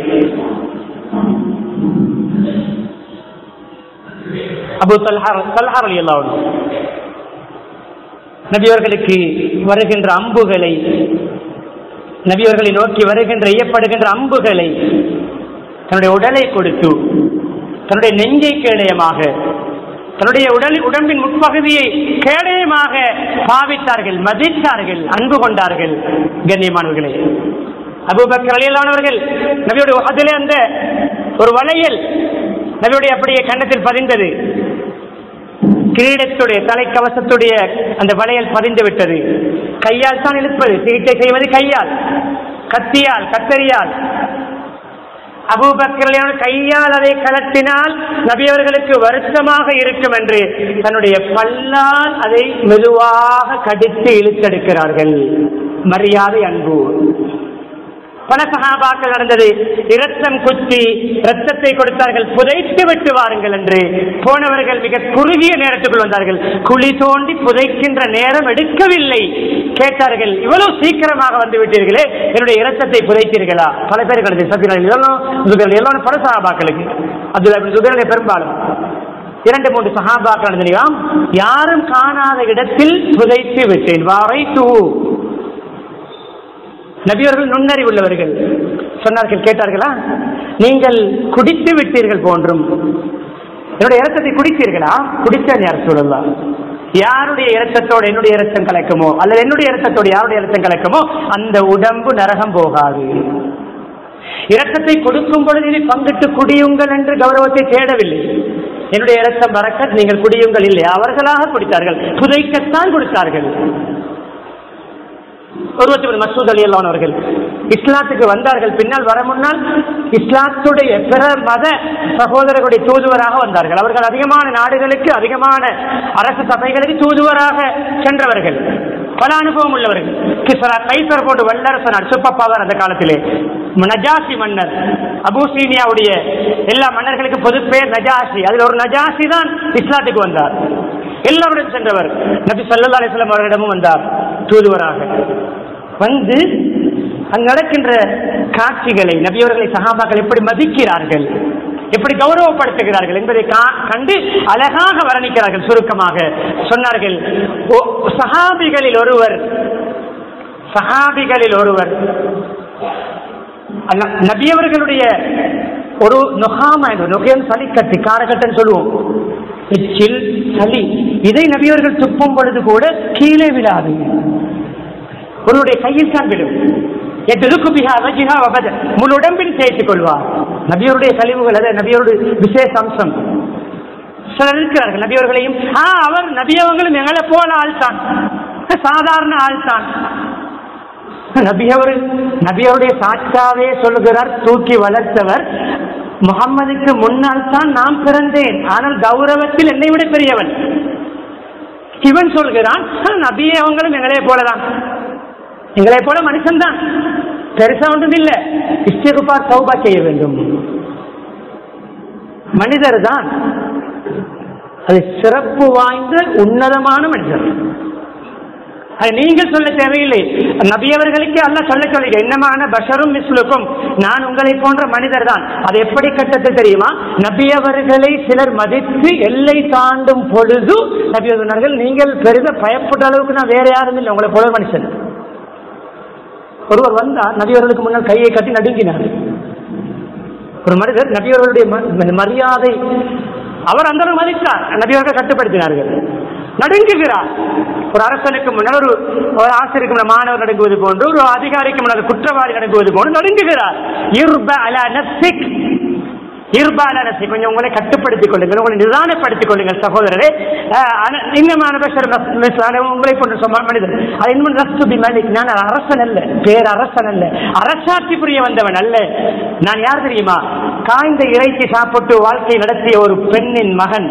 அபு தல்ஹார் தல்ஹார் அலி அல்லாஹ் நபியவர்களுக்கு வருகின்ற அம்புகளை நபியவர்களை நோக்கி வருகின்ற ஐயப்படுகின்ற அம்புகளை தன்னுடைய உடலை கொடுத்து தன்னுடைய நெஞ்சை கேடயமாக தன்னுடைய உடல் உடம்பின் முற்பகுதியை கேடயமாக பாவித்தார்கள் மதித்தார்கள் அன்பு கொண்டார்கள் கண்ணியமானவர்களே அபூபக்கர் அலியல்லானவர்கள் நபியோட அதிலே அந்த ஒரு வளையல் நபியுடைய அப்படியே கன்னத்தில் பதிந்தது கிரீடத்துடைய தலைக்கவசத்துடைய அந்த வளையல் பதிந்து விட்டது கையால் தான் இழுப்பது சிகிச்சை செய்வது கையால் கத்தியால் கத்தரியால் அபூபக்கர் கையால் அதை கலட்டினால் நபியவர்களுக்கு வருத்தமாக இருக்கும் என்று தன்னுடைய பல்லால் அதை மெதுவாக கடித்து இழுத்தெடுக்கிறார்கள் மரியாதை அன்பு பல சகாபாக்கள் நடந்தது இரத்தம் குத்தி ரத்தத்தை கொடுத்தார்கள் புதைத்து விட்டு வாருங்கள் என்று போனவர்கள் மிக குறுகிய நேரத்துக்குள் வந்தார்கள் குழி தோண்டி புதைக்கின்ற நேரம் எடுக்கவில்லை கேட்டார்கள் இவ்வளவு சீக்கிரமாக வந்து விட்டீர்களே என்னுடைய இரத்தத்தை புதைத்தீர்களா பல பேர் கிடையாது சத்தியர்கள் எல்லாம் சுகர்கள் எல்லாம் பல சகாபாக்களுக்கு அப்துல்லா பின் சுகர்கள் பெரும்பாலும் இரண்டு மூன்று சகாபாக்கள் நடந்தனையாம் யாரும் காணாத இடத்தில் புதைத்து விட்டேன் வாரை தூ நபியவர்கள் நுண்ணறிவுள்ளவர்கள் சொன்னார்கள் கேட்டார்களா நீங்கள் குடித்து விட்டீர்கள் போன்றும் என்னுடைய இரத்தத்தை குடித்தீர்களா குடித்தேன் யார் சொல்லலாம் யாருடைய இரத்தத்தோடு என்னுடைய இரத்தம் கலக்குமோ அல்லது என்னுடைய இரத்தத்தோடு யாருடைய இரத்தம் கலக்குமோ அந்த உடம்பு நரகம் போகாது இரத்தத்தை கொடுக்கும் பொழுது இதை பங்கிட்டு குடியுங்கள் என்று கௌரவத்தை தேடவில்லை என்னுடைய இரத்தம் பறக்க நீங்கள் குடியுங்கள் இல்லை அவர்களாக குடித்தார்கள் புதைக்கத்தான் கொடுத்தார்கள் ஒருவத்தி மசூத் அலி அல்லான் அவர்கள் இஸ்லாத்துக்கு வந்தார்கள் பின்னால் வர முன்னால் இஸ்லாத்துடைய பிற மத சகோதரர்களுடைய தூதுவராக வந்தார்கள் அவர்கள் அதிகமான நாடுகளுக்கு அதிகமான அரசு சபைகளுக்கு தூதுவராக சென்றவர்கள் பல அனுபவம் உள்ளவர்கள் கிஸ்ரா கைசர் போட்டு வல்லரசனார் சூப்பர் பவர் அந்த காலத்திலே நஜாசி மன்னர் அபூசீனியாவுடைய எல்லா மன்னர்களுக்கும் பொது பேர் நஜாசி அதில் ஒரு நஜாசி தான் இஸ்லாத்துக்கு வந்தார் எல்லாருடன் சென்றவர் நபி சல்லா அலிஸ்லாம் அவர்களிடமும் வந்தார் தூதுவராக வந்து அங்கு நடக்கின்ற காட்சிகளை நபியவர்களை சகாபாக்கள் எப்படி மதிக்கிறார்கள் எப்படி கௌரவப்படுத்துகிறார்கள் என்பதை கா- கண்டு அழகாக வர்ணிக்கிறார்கள் சுருக்கமாக சொன்னார்கள் "ஓ- சஹாபிகளில் ஒருவர் சஹாபிகளில் ஒருவர் அல்ல- நபியவர்களுடைய ஒரு நொகாம நொகையன் சளிக்கட்டு காரகட்டன் சொல்லுவோம் எச்சில் சளி இதை நபியவர்கள் துப்பும் பொழுது கூட கீழே விழாது உன்னுடைய கையில் தான் விடும் எதிர்க்கு பிகா வஜிஹா வபத முழு உடம்பில் தேய்த்துக் கொள்வார் நபியருடைய கழிவுகள் அது நபியருடைய விசேஷ அம்சம் சிலர் இருக்கிறார்கள் நபியவர்களையும் ஆ அவர் நபியவங்களும் எங்களை போல ஆள் தான் சாதாரண ஆள் தான் நபியவர் நபியருடைய சாட்சாவே சொல்லுகிறார் தூக்கி வளர்த்தவர் முகம்மதுக்கு முன்னால் தான் நான் பிறந்தேன் ஆனால் கௌரவத்தில் என்னை விட பெரியவன் இவன் சொல்கிறான் "ஆ, நபியே அவங்களும் எங்களே போலதான் எங்களை போல மனுஷன் தான் பெருசா ஒன்றும் இல்ல இஸ்திகுபா சௌபா செய்ய வேண்டும் மனிதர் தான் அது சிறப்பு வாய்ந்த உன்னதமான மனிதர் அது நீங்கள் சொல்ல தேவையில்லை நபியவர்களுக்கு அல்ல சொல்ல சொல்லுங்க என்னமான பஷரும் மிஸ்லுக்கும் நான் உங்களை போன்ற மனிதர் தான் அது எப்படி கட்டத்தில் தெரியுமா நபியவர்களை சிலர் மதித்து எல்லை தாண்டும் பொழுது நபியவர்கள் நீங்கள் பெரித பயப்பட்ட அளவுக்கு நான் வேற யாரும் இல்லை உங்களை போல மனுஷன் ஒருவர் வந்தார் நபியவர்களுக்கு முன்னால் கையை கட்டி நடுங்கினார் ஒரு மனிதர் நபியவர்களுடைய ம- மரியாதை அவர் அந்த அளவு மதித்தார் நபியவர்கள் கட்டுப்படுத்தினார்கள் நடுங்குகிறார் ஒரு அரசனுக்கு முன்னால் ஒரு ஒரு ஆசிரியருக்கு முன்னால் மாணவர் நடுங்குவது போன்று ஒரு அதிகாரிக்கு முன்னால் குற்றவாளி நடுங்குவது போன்று நடுங்குகிறார் இர்ப அலா நஃப்ஸிக். இர்ப அலா நஃப்ஸிக். கொஞ்சம் உங்களை கட்டுப்படுத்திக் கொள்ளுங்கள் உங்களை நிதானப்படுத்திக் கொள்ளுங்கள் சகோதரரே அஹ், அன- இன்னமான பஷர் மஸ்- மிஸ் அன- உங்களை போன்ற சொன்ன மனிதர் அது இன்னும் ரஸ்து பி மலிக். நான் அரசன் அல்ல பேர் அரசன் அல்ல அரசாட்சி புரிய வந்தவன் அல்ல நான் யார் தெரியுமா காய்ந்த இறைச்சி சாப்பிட்டு வாழ்க்கை நடத்திய ஒரு பெண்ணின் மகன்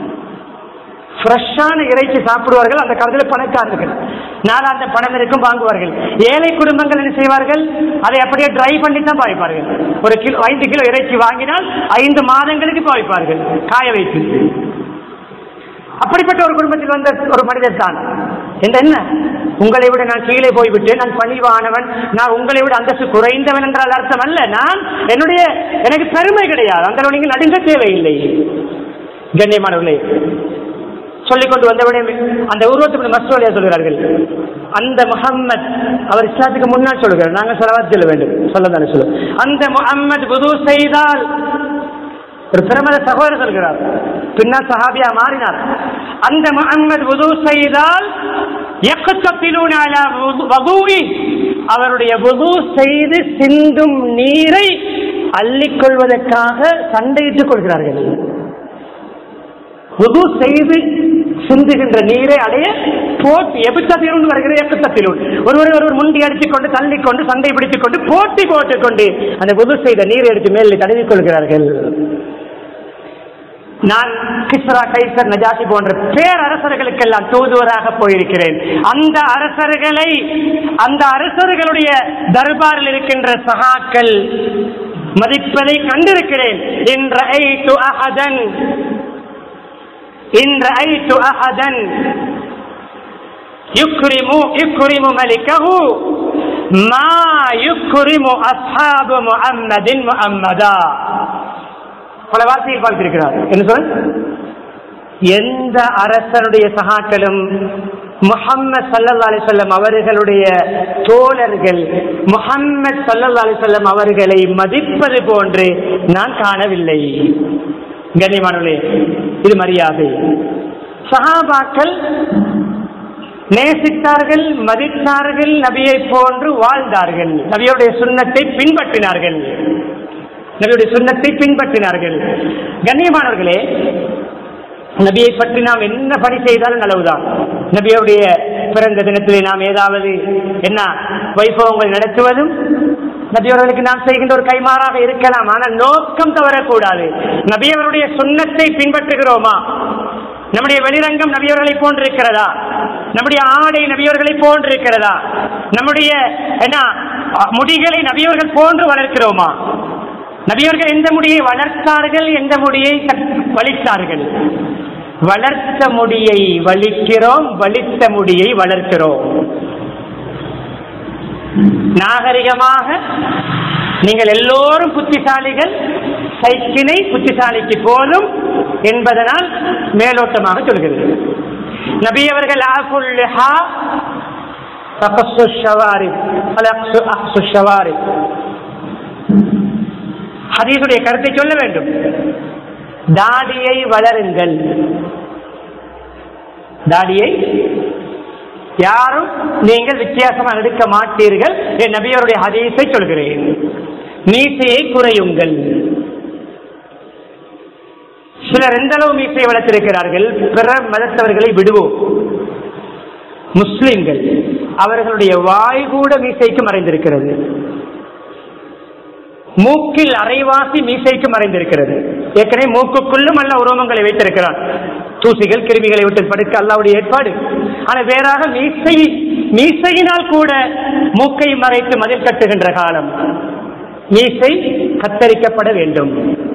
ஃப்ரெஷ்ஷான இறைச்சி சாப்பிடுவார்கள் அந்த காலத்தில் பணக்காரர்கள் நாலாந்த பணம் இருக்கும் வாங்குவார்கள் ஏழை குடும்பங்கள் என்ன செய்வார்கள் அதை அப்படியே ட்ரை பண்ணி தான் பாவிப்பார்கள் ஒரு கிலோ ஐந்து கிலோ இறைச்சி வாங்கினால் ஐந்து மாதங்களுக்கு பாவிப்பார்கள் காய வைத்து அப்படிப்பட்ட ஒரு குடும்பத்தில் வந்த ஒரு மனிதர் தான் என்ற என்ன உங்களை விட நான் கீழே போய்விட்டேன் நான் பணிவானவன் நான் உங்களை விட அந்தஸ்து குறைந்தவன் என்றால் அர்த்தம் அல்ல நான் என்னுடைய எனக்கு பெருமை கிடையாது அந்த அளவு நீங்கள் நடுங்க தேவையில்லை கண்ணியமானவர்களே சொல்லிக் கொண்டு வந்தவுடனே அந்த உருவத்துக்கு மசோலியா சொல்கிறார்கள் அந்த முஹம்மத் அவர் இஸ்லாத்துக்கு முன்னால் சொல்கிறார் நாங்கள் செலவாத் சொல்ல வேண்டும் சொல்லதானே சொல்ல அந்த முஹம்மத் புது செய்தால் ஒரு பிரமத சகோதரர் சொல்கிறார் பின்னால் சஹாபியா மாறினார் அந்த முஹம்மத் புது செய்தால் எக்கத்தப்பிலூன அலா வுது- வதுஇ. அவருடைய புது செய்து சிந்தும் நீரை அள்ளிக்கொள்வதற்காக சண்டையிட்டுக் கொள்கிறார்கள் உது செய்து சிந்துகின்ற நீரை அடைய போட்டி எபித்தத்திலும் வருகிற எக்கத்தத்திலும் ஒருவர் ஒருவர் முண்டி அடித்துக் கொண்டு தள்ளிக் கொண்டு சண்டை பிடித்துக் கொண்டு போட்டி போட்டுக் கொண்டு அந்த உது செய்த நீரை எடுத்து மேலே தடவிக் கொள்கிறார்கள் நான் கிஸ்ரா கைசர் நஜாசி போன்ற பேரரசர்களுக்கெல்லாம் தூதுவராக போயிருக்கிறேன் அந்த அரசர்களை அந்த அரசர்களுடைய தர்பாரில் இருக்கின்ற சகாக்கள் மதிப்பதை கண்டிருக்கிறேன் என்ற அஹதன் إن رأيت أحدا يكرم يكرم ملكه ما يكرم أصحاب محمد محمدا பல வார்த்தையில் பார்த்திருக்கிறார் என்ன சொல் எந்த அரசனுடைய சகாக்களும் முஹம்மது சல்லல்லா அலிசல்லம் அவர்களுடைய தோழர்கள் முஹம்மது சல்லல்லா அலிசல்லம் அவர்களை மதிப்பது போன்று நான் காணவில்லை கண்ணியமானவர்களே இது மரியாதை சஹாபாக்கள் நேசித்தார்கள் மதித்தார்கள் நபியை போன்று வாழ்ந்தார்கள் நபியுடைய சுண்ணத்தை பின்பற்றினார்கள் நபியுடைய சுண்ணத்தை பின்பற்றினார்கள் கண்ணியமானவர்களே நபியை பற்றி நாம் என்ன பணி செய்தாலும் நல்லவுதான் நபியுடைய பிறந்த தினத்திலே நாம் ஏதாவது என்ன வைபவங்கள் நடத்துவதும் நபியவர்களுக்கு நாம் செய்கின்ற ஒரு கைமாறாக இருக்கலாம் ஆனால் நோக்கம் தவறக்கூடாது நபியவருடைய சுண்ணத்தை பின்பற்றுகிறோமா நம்முடைய வெளிரங்கம் நபியவர்களை போன்றிருக்கிறதா நம்முடைய ஆடை நபியவர்களை போன்றிருக்கிறதா நம்முடைய என்ன முடிகளை நபியவர்கள் போன்று வளர்க்கிறோமா நபியவர்கள் எந்த முடியை வளர்த்தார்கள் எந்த முடியை வலித்தார்கள் வளர்த்த முடியை வலிக்கிறோம் வலித்த முடியை வளர்க்கிறோம் நாகரிகமாக நீங்கள் எல்லோரும் புத்திசாலிகள் சைக்கிளை புத்திசாலிக்கு போதும் என்பதனால் மேலோட்டமாக சொல்கிறது நபி அவர்கள் ஹதீசுடைய கருத்தை சொல்ல வேண்டும் தாடியை வளருங்கள் தாடியை யாரும் நீங்கள் வித்தியாசமாக எடுக்க மாட்டீர்கள் என் நபியருடைய ஹதீஸை சொல்கிறேன் மீசையை குறையுங்கள் சிலர் எந்த அளவு மீசையை வளர்த்திருக்கிறார்கள் பிற மதத்தவர்களை விடுவோம் முஸ்லிம்கள் அவர்களுடைய வாய் கூட மீசைக்கு மறைந்திருக்கிறது மூக்கில் அரைவாசி மீசைக்கு மறைந்திருக்கிறது ஏற்கனவே மூக்குக்குள்ளும் அல்ல உரோமங்களை வைத்திருக்கிறான் தூசிகள் கிருமிகளை விட்டு படுக்க அல்லாவுடைய ஏற்பாடு ஆனால் வேறாக மீசை மீசையினால் கூட மூக்கை மறைத்து மதில் கட்டுகின்ற காலம் மீசை கத்தரிக்கப்பட வேண்டும்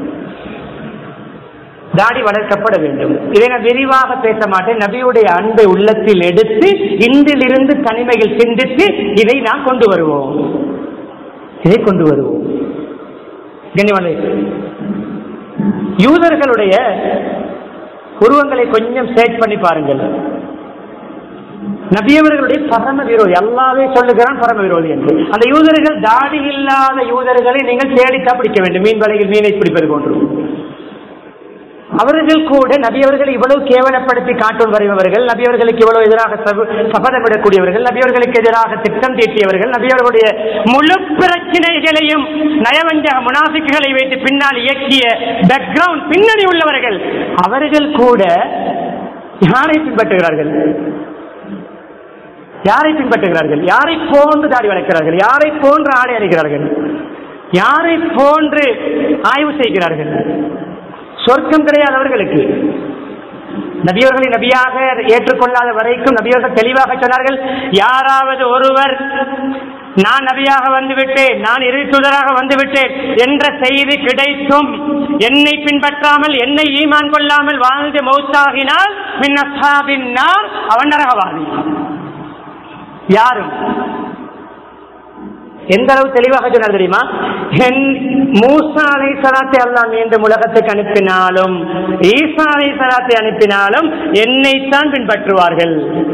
தாடி வளர்க்கப்பட வேண்டும் இதை நான் விரிவாக பேச மாட்டேன் நபியுடைய அன்பை உள்ளத்தில் எடுத்து இன்றிலிருந்து தனிமையில் சிந்தித்து இதை நான் கொண்டு வருவோம் இதை கொண்டு வருவோம் கண்ணியமலை யூதர்களுடைய உருவங்களை கொஞ்சம் சேர்ச் பண்ணி பாருங்கள் நபியவர்களுடைய பரம விரோதி அல்லாவே சொல்லுகிறான் பரம விரோதி என்று அந்த யூதர்கள் தாடி இல்லாத யூதர்களை நீங்கள் தேடித்தான் பிடிக்க வேண்டும் மீன் வலையில் மீனை பிடிப்பது போன்று அவர்கள் கூட நபியவர்களை இவ்வளவு கேவலப்படுத்தி காட்டும் வரைபவர்கள் நபியவர்களுக்கு இவ்வளவு எதிராக சபதமிடக்கூடியவர்கள் நபியவர்களுக்கு எதிராக திட்டம் தீட்டியவர்கள் நபியவர்களுடைய முழு பிரச்சனைகளையும் நயவஞ்சக முனாசிக்குகளை வைத்து பின்னால் இயக்கிய பேக்ரவுண்ட் பின்னணி உள்ளவர்கள் அவர்கள் கூட யாரை பின்பற்றுகிறார்கள் யாரை பின்பற்றுகிறார்கள் யாரை போன்று தாடி வளர்க்கிறார்கள் யாரை போன்று ஆடை அடைகிறார்கள் யாரை போன்று ஆய்வு செய்கிறார்கள் சொர்க்கம் கிடையாது அவர்களுக்கு நபியவர்களை நபியாக ஏற்றுக்கொள்ளாத வரைக்கும் நபியவர்கள் தெளிவாக சொன்னார்கள் யாராவது ஒருவர் நான் நபியாக வந்துவிட்டேன் நான் இறுதி தூதராக வந்துவிட்டேன் என்ற செய்தி கிடைத்தும் என்னை பின்பற்றாமல் என்னை ஈமான் கொள்ளாமல் வாழ்ந்து மௌத்தாகினால் மின்னசாபின் அவன் நரகவாதி யாரும் எந்த அளவு தெளிவாக சொன்னார் தெரியுமா என் மூசா அலை சலாத்தை அல்லாம் மீண்டும் உலகத்துக்கு அனுப்பினாலும் ஈசா அலை சலாத்தை அனுப்பினாலும் என்னைத்தான் பின்பற்றுவார்கள்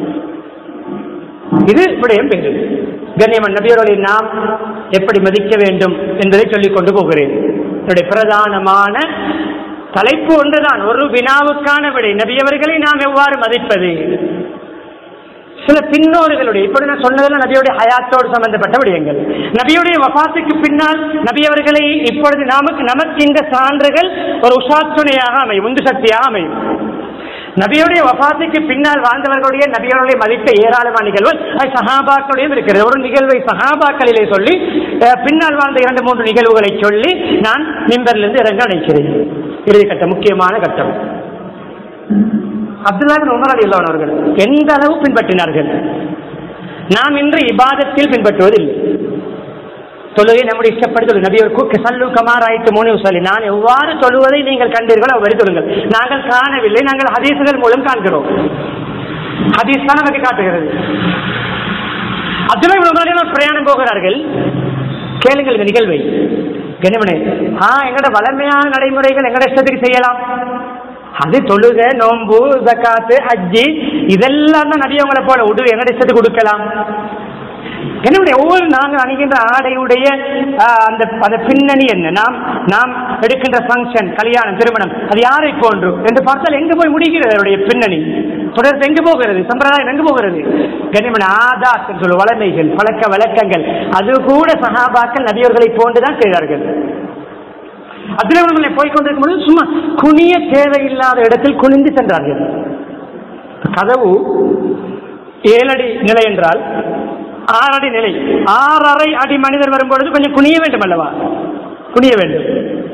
இது விடயம் பேரு கண்ணியமன் நபியர்களை நாம் எப்படி மதிக்க வேண்டும் என்பதை சொல்லிக் கொண்டு போகிறேன் என்னுடைய பிரதானமான தலைப்பு ஒன்றுதான் ஒரு வினாவுக்கான விடை நபியவர்களை நாம் எவ்வாறு மதிப்பது சில பின்னோர்களுடைய இப்படி நான் சொன்னதில் நபியுடைய ஹயாத்தோடு சம்பந்தப்பட்ட விடயங்கள் நபியுடைய வபாத்துக்கு பின்னால் நபியவர்களை இப்பொழுது நமக்கு நமக்கு இந்த சான்றுகள் ஒரு உஷாத்துணையாக அமையும் உந்து சக்தியாக அமையும் நபியுடைய வபாத்துக்கு பின்னால் வாழ்ந்தவர்களுடைய நபியவர்களை மதித்த ஏராளமான நிகழ்வு அது சஹாபாக்களுடையும் இருக்கிறது ஒரு நிகழ்வை சஹாபாக்களிலே சொல்லி பின்னால் வாழ்ந்த இரண்டு மூன்று நிகழ்வுகளை சொல்லி நான் மிம்பரிலிருந்து இறங்க நினைக்கிறேன் இறுதி கட்டம் முக்கியமான கட்டம் அப்துல்லாவின் உமர் அலி அவர்கள் எந்த அளவு பின்பற்றினார்கள் நாம் இன்று இபாதத்தில் பின்பற்றுவதில்லை தொழுகை நம்முடைய இஷ்டப்படி தொழு நபியர் சல்லு கமார் ஆயிட்டு மூணு சொல்லி நான் எவ்வாறு தொழுவதை நீங்கள் கண்டீர்களோ அவ்வளவு தொழுங்கள் நாங்கள் காணவில்லை நாங்கள் ஹதீசுகள் மூலம் காண்கிறோம் ஹதீஸ் தான் நமக்கு காட்டுகிறது அப்துல்லா உமர் பிரயாணம் போகிறார்கள் கேளுங்கள் இந்த நிகழ்வை கனிமனே ஆ எங்கட வளமையான நடைமுறைகள் எங்கட இஷ்டத்துக்கு செய்யலாம் அது தொழுக நோன்பு ஜக்காத்து ஹஜ்ஜி இதெல்லாம் தான் நபி அவங்களை போல உடு எங்கட இஷ்டத்துக்கு கொடுக்கலாம் என்னுடைய ஒவ்வொரு நாங்கள் அணிகின்ற ஆடையுடைய அந்த அந்த பின்னணி என்ன நாம் நாம் எடுக்கின்ற ஃபங்க்ஷன் கல்யாணம் திருமணம் அது யாரை போன்று என்று பார்த்தால் எங்கு போய் முடிகிறது அதனுடைய பின்னணி தொடர்ந்து எங்கு போகிறது சம்பிரதாயம் எங்கு போகிறது கனிமன் ஆதாத் என்று சொல்லும் வளமைகள் பழக்க வழக்கங்கள் அது கூட சகாபாக்கள் நபியர்களை போன்றுதான் செய்தார்கள் அதிரவனங்களை போய்கொண்டிருக்கும் பொழுது சும்மா குனிய தேவையில்லாத இடத்தில் குனிந்து சென்றார்கள் கதவு ஏழடி நிலை என்றால் ஆறடி நிலை ஆறரை அடி மனிதர் வரும்பொழுது கொஞ்சம் குனிய வேண்டும் அல்லவா குனிய வேண்டும்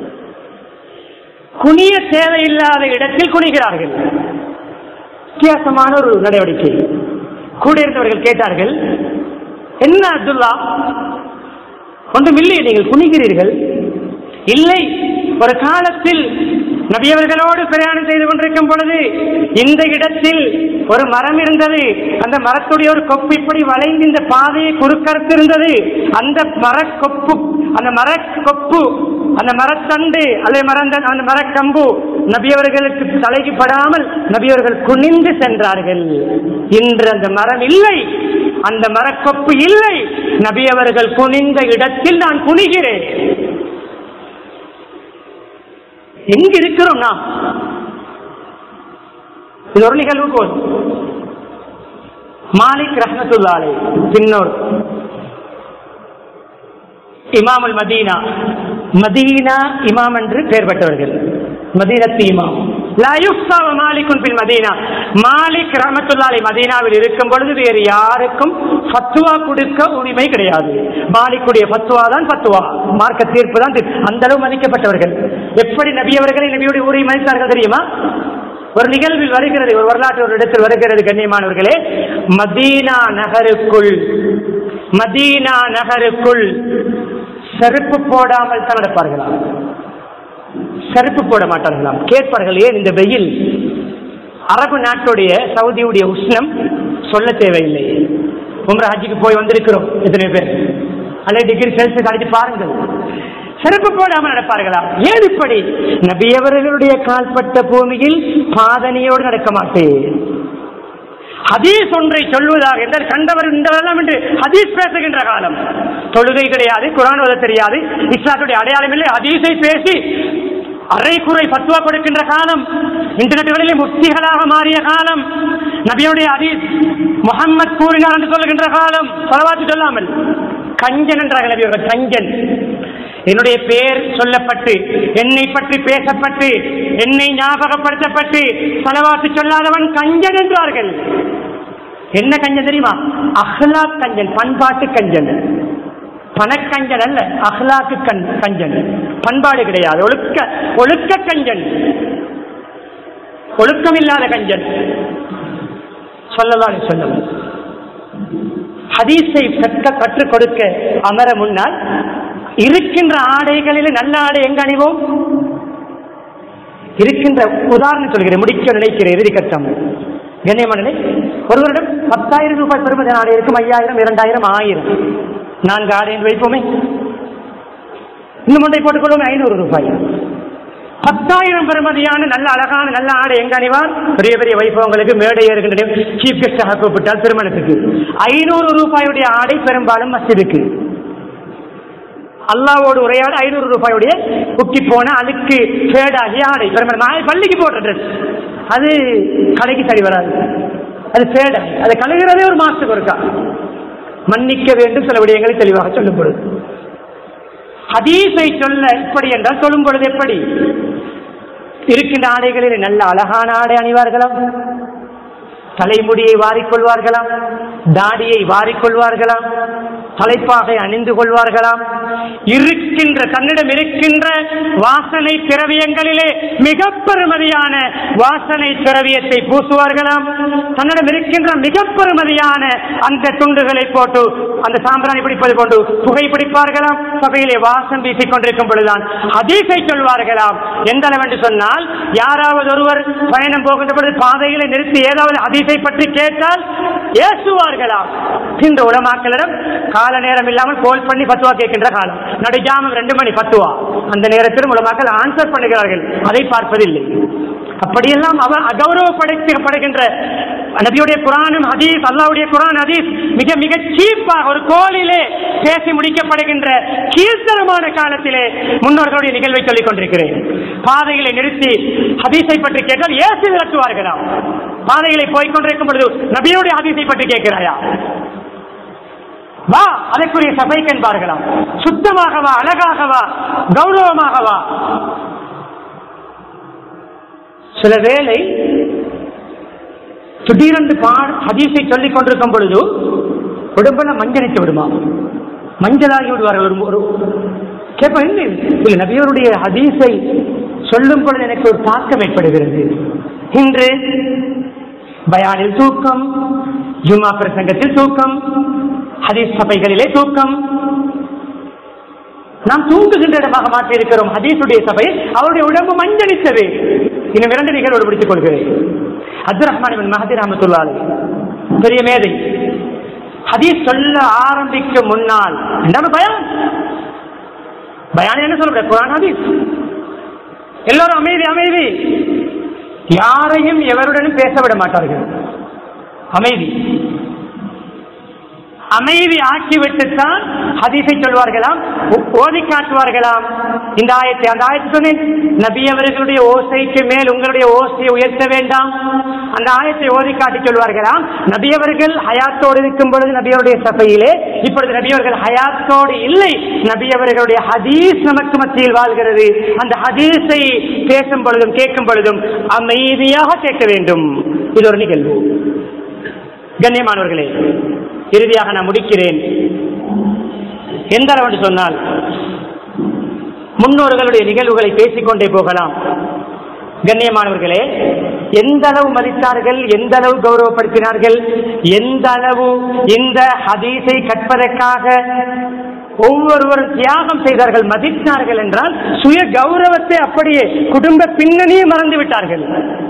குனிய தேவையில்லாத இடத்தில் குனிகிறார்கள் வித்தியாசமான ஒரு நடவடிக்கை கூட இருந்தவர்கள் கேட்டார்கள் என்ன அப்துல்லா ஒன்றும் இல்லை நீங்கள் குனிகிறீர்கள் இல்லை ஒரு காலத்தில் நபியவர்களோடு பிரயாணம் செய்து கொண்டிருக்கும் பொழுது இந்த இடத்தில் ஒரு மரம் இருந்தது அந்த மரத்துடைய ஒரு கொப்பு இப்படி வளைந்து இந்த பாதையை குறுக்கறுத்து இருந்தது அந்த மரக்கொப்பு அந்த மரக்கொப்பு அந்த மரத்தண்டு அல்லது மரந்த அந்த மரக்கம்பு நபியவர்களுக்கு தலைக்கு படாமல் நபியவர்கள் குனிந்து சென்றார்கள் இன்று அந்த மரம் இல்லை அந்த மரக்கொப்பு இல்லை நபியவர்கள் குனிந்த இடத்தில் நான் குனிகிறேன் எங்க இருக்கிறோம் நாம் இது ஒரு நிகழ்வு போது மாலிக் ரஹமத்துல்லாலை பின்னோர் இமாமுல் மதீனா மதீனா இமாம் என்று பெயர் பெற்றவர்கள் மதீனத்து இமாம் லா யுஃப்ஸா வ மாலிக்குன் பில் மதீனா மாலிக் ரஹமத்துல்லாஹி மதீனாவில் இருக்கும் பொழுது வேறு யாருக்கும் ஃபத்வா கொடுக்க உரிமை கிடையாது மாலிக்குடைய ஃபத்வா தான் ஃபத்வா மார்க்க தீர்ப்பு தான் தீர்ப்பு. அந்த அளவு மதிக்கப்பட்டவர்கள் எப்படி நபி அவர்களை நபியுடைய ஊரை மதித்தார்கள் தெரியுமா ஒரு நிகழ்வில் வருகிறது ஒரு வரலாற்று ஒரு இடத்தில் வருகிறது கண்ணியமானவர்களே மதீனா நகருக்குள் மதீனா நகருக்குள் செருப்பு போடாமல் தான் நடப்பார்களாம் செருப்பு போட மாட்டார்களாம் கேட்பார்கள் ஏன் இந்த வெயில் அரபு நாட்டுடைய சவுதியுடைய உஷ்ணம் சொல்ல தேவையில்லை உம்ர ஹஜ்ஜுக்கு போய் வந்திருக்கிறோம் எத்தனை பேர் அல்லது டிகிரி செல்சியஸ் அடிச்சு பாருங்கள் செருப்பு போடாமல் நடப்பார்களா ஏன் இப்படி நபியவர்களுடைய கால்பட்ட பூமியில் பாதனையோடு நடக்க மாட்டேன் ஹதீஸ் ஒன்றை சொல்வதாக என்றால் கண்டவர் இந்தவரெல்லாம் என்று ஹதீஸ் பேசுகின்ற காலம் தொழுகை கிடையாது குரான் ஓத தெரியாது இஸ்லாத்துடைய அடையாளம் இல்லை ஹதீஸை பேசி அரைக்குறை பத்துவா கொடுக்கின்ற காலம் இன்டர்நெட்டுகளிலே முக்திகளாக மாறிய காலம் நபியுடைய ஹதீஸ் முகம்மது கூறினார் என்று சொல்லுகின்ற காலம் பலவாத்து சொல்லாமல் கஞ்சன் என்றார்கள் நபி அவர்கள் கஞ்சன் என்னுடைய பெயர் சொல்லப்பட்டு என்னை பற்றி பேசப்பட்டு என்னை ஞாபகப்படுத்தப்பட்டு பலவாத்து சொல்லாதவன் கஞ்சன் என்றார்கள் என்ன கஞ்சன் தெரியுமா அஹ்லாக் கஞ்சன் பண்பாட்டு கஞ்சன் பணக்கஞ்சன் அல்ல அஹ்லாக்கு கண் கஞ்சன் பண்பாடு கிடையாது ஒழுக்க ஒழுக்க கஞ்சன் ஒழுக்கம் இல்லாத கஞ்சன் சொல்லலாம் சொல்லலாம் ஹதீஸை கற்க கற்றுக் கொடுக்க அமர முன்னால் இருக்கின்ற ஆடைகளில் நல்ல ஆடை எங்க அணிவோம் இருக்கின்ற உதாரணம் சொல்கிறேன் முடிக்க நினைக்கிறேன் இறுதி கட்டம் கண்ணியமான ஒருவரிடம் பத்தாயிரம் ரூபாய் பெறுமதி ஆடை இருக்கும் ஐயாயிரம் இரண்டாயிரம் ஆயிரம் நான்கு ஆடை என்று வைப்போமே இன்னும் ஒன்றை போட்டுக்கொள்வோமே ஐநூறு ரூபாய் பத்தாயிரம் பெறுமதியான நல்ல அழகான நல்ல ஆடை எங்க அணிவார் பெரிய பெரிய வைபவங்களுக்கு மேடை ஏறுகின்ற சீஃப் கெஸ்டாக கூப்பிட்டால் திருமணத்துக்கு ஐநூறு ரூபாயுடைய ஆடை பெரும்பாலும் மஸ்ஜிதுக்கு அல்லாவோடு உரையாட ஐநூறு ரூபாயுடைய குக்கி போன அழுக்கு ஃபேடாகி ஆடை பெரும்பாலும் பள்ளிக்கு போட்ட ட்ரெஸ் அது கடைக்கு சரி வராது அது ஃபேடாகி அதை கழுகிறதே ஒரு மாசத்துக்கு ஒருக்கா மன்னிக்க வேண்டும் சில விடயங்களை தெளிவாக சொல்லும் பொழுது ஹதீஸை சொல்ல இப்படி என்றால் சொல்லும் பொழுது எப்படி இருக்கின்ற ஆடைகளில் நல்ல அழகான ஆடை அணிவார்களாம் தலைமுடியை வாரிக்கொள்வார்களாம் தாடியை வாரிக்கொள்வார்களாம் தலைப்பாகை அணிந்து கொள்வார்களாம் இருக்கின்ற தன்னிடம் இருக்கின்ற வாசனை திரவியங்களிலே மிக பெருமதியான வாசனை திரவியத்தை பூசுவார்களாம் தன்னிடம் இருக்கின்ற மிக பெருமதியான அந்த துண்டுகளை போட்டு அந்த சாம்பிராணி பிடிப்பது போன்று புகை பிடிப்பார்களாம் சபையிலே வாசம் வீசிக் கொண்டிருக்கும் பொழுதுதான் ஹதீஸை சொல்வார்களாம் எந்த அளவு என்று சொன்னால் யாராவது ஒருவர் பயணம் போகின்ற பொழுது பாதையில நிறுத்தி ஏதாவது ஹதீஸை பற்றி கேட்டால் ஏசுவார்களாம் இந்த உலமாக்களிடம் கால நேரம் இல்லாமல் கோல் பண்ணி பத்துவா கேட்கின்ற காலம் நடுஜாமம் ரெண்டு மணி பத்துவா அந்த நேரத்திலும் உலமாக்கள் ஆன்சர் பண்ணுகிறார்கள் அதை பார்ப்பதில்லை அப்படியெல்லாம் அவர் அகௌரவப்படுத்தப்படுகின்ற நபியுடைய குரானும் ஹதீஸ் அல்லாவுடைய குரான் ஹதீஸ் மிக மிக சீப்பாக ஒரு கோலிலே பேசி முடிக்கப்படுகின்ற கீழ்த்தரமான காலத்திலே முன்னோர்களுடைய நிகழ்வை சொல்லிக் கொண்டிருக்கிறேன் பாதைகளை நிறுத்தி ஹதீஸை பற்றி கேட்டால் ஏசி விளக்குவார்களாம் பாதைகளை போய்கொண்டிருக்கும் பொழுது நபியுடைய ஹதீஸை பற்றி கேட்கிறாயா வா அதற்குரிய சபைக்கு என்பார்களாம் சுத்தமாக வா அழகாக வா கௌரவமாக வா சில வேளை திடீரென்று பா ஹதீஸை சொல்லிக் கொண்டிருக்கும் பொழுது உடம்பெல்லாம் மஞ்சளித்து விடுமா மஞ்சளாகி விடுவார்கள் ஒரு ஒரு கேட்ப என்ன இது? இல்ல நபியவருடைய ஹதீஸை சொல்லும் பொழுது எனக்கு ஒரு தாக்கம் ஏற்படுகிறது இன்று பயானில் தூக்கம் ஜும்மா பிரசங்கத்தில் தூக்கம் ஹதீஸ் சபைகளிலே தூக்கம் நாம் தூங்குகின்ற இடமாக மாற்றி இருக்கிறோம் ஹதீஸுடைய சபை அவருடைய உடம்பு மஞ்சளித்தது இன்னும் இரண்டு நிகழ்வோடு பிடித்துக் கொள்கிறேன் அப்துல் ரஹ்மான் மஹதி ரஹமத்துல்லாலை பெரிய மேதை ஹதீஸ் சொல்ல ஆரம்பிக்கும் முன்னால் என்ன பயான் பயான் என்ன சொல்ற குரான் ஹதீஸ் எல்லாரும் அமைதி அமைதி யாரையும் எவருடனும் பேச விட மாட்டார்கள் அமைதி அமைதி ஆக்கிவிட்டுத்தான் ஹதீஸை சொல்வார்களாம் ஓ- ஓதி காட்டுவார்களாம் இந்த ஆயத்தை அந்த ஆயத்தை சொன்னேன் நபி அவர்களுடைய ஓசைக்கு மேல் உங்களுடைய ஓசையை உயர்த்த வேண்டாம் அந்த ஆயத்தை ஓதி காட்டி சொல்வார்களாம் நபி அவர்கள் ஹயாத்தோடு இருக்கும் பொழுது நபியவருடைய சபையிலே இப்பொழுது நபி அவர்கள் ஹயாத்தோடு இல்லை நபி அவர்களுடைய ஹதீஸ் நமக்கு மத்தியில் வாழ்கிறது அந்த ஹதீஸை பேசும் பொழுதும் கேட்கும் பொழுதும் அமைதியாக கேட்க வேண்டும் இது ஒரு நிகழ்வு கண்ணியமானவர்களே இறுதியாக நான் முடிக்கிறேன் எந்த அளவு என்று சொன்னால் முன்னோர்களுடைய நிகழ்வுகளை பேசிக்கொண்டே போகலாம் கண்ணியமானவர்களே எந்த அளவு மதித்தார்கள் எந்த அளவு கௌரவப்படுத்தினார்கள் எந்த அளவு இந்த ஹதீஸை கற்பதற்காக ஒவ்வொருவரும் தியாகம் செய்தார்கள் மதித்தார்கள் என்றால் சுய கௌரவத்தை அப்படியே குடும்ப பின்னணியை மறந்து விட்டார்கள்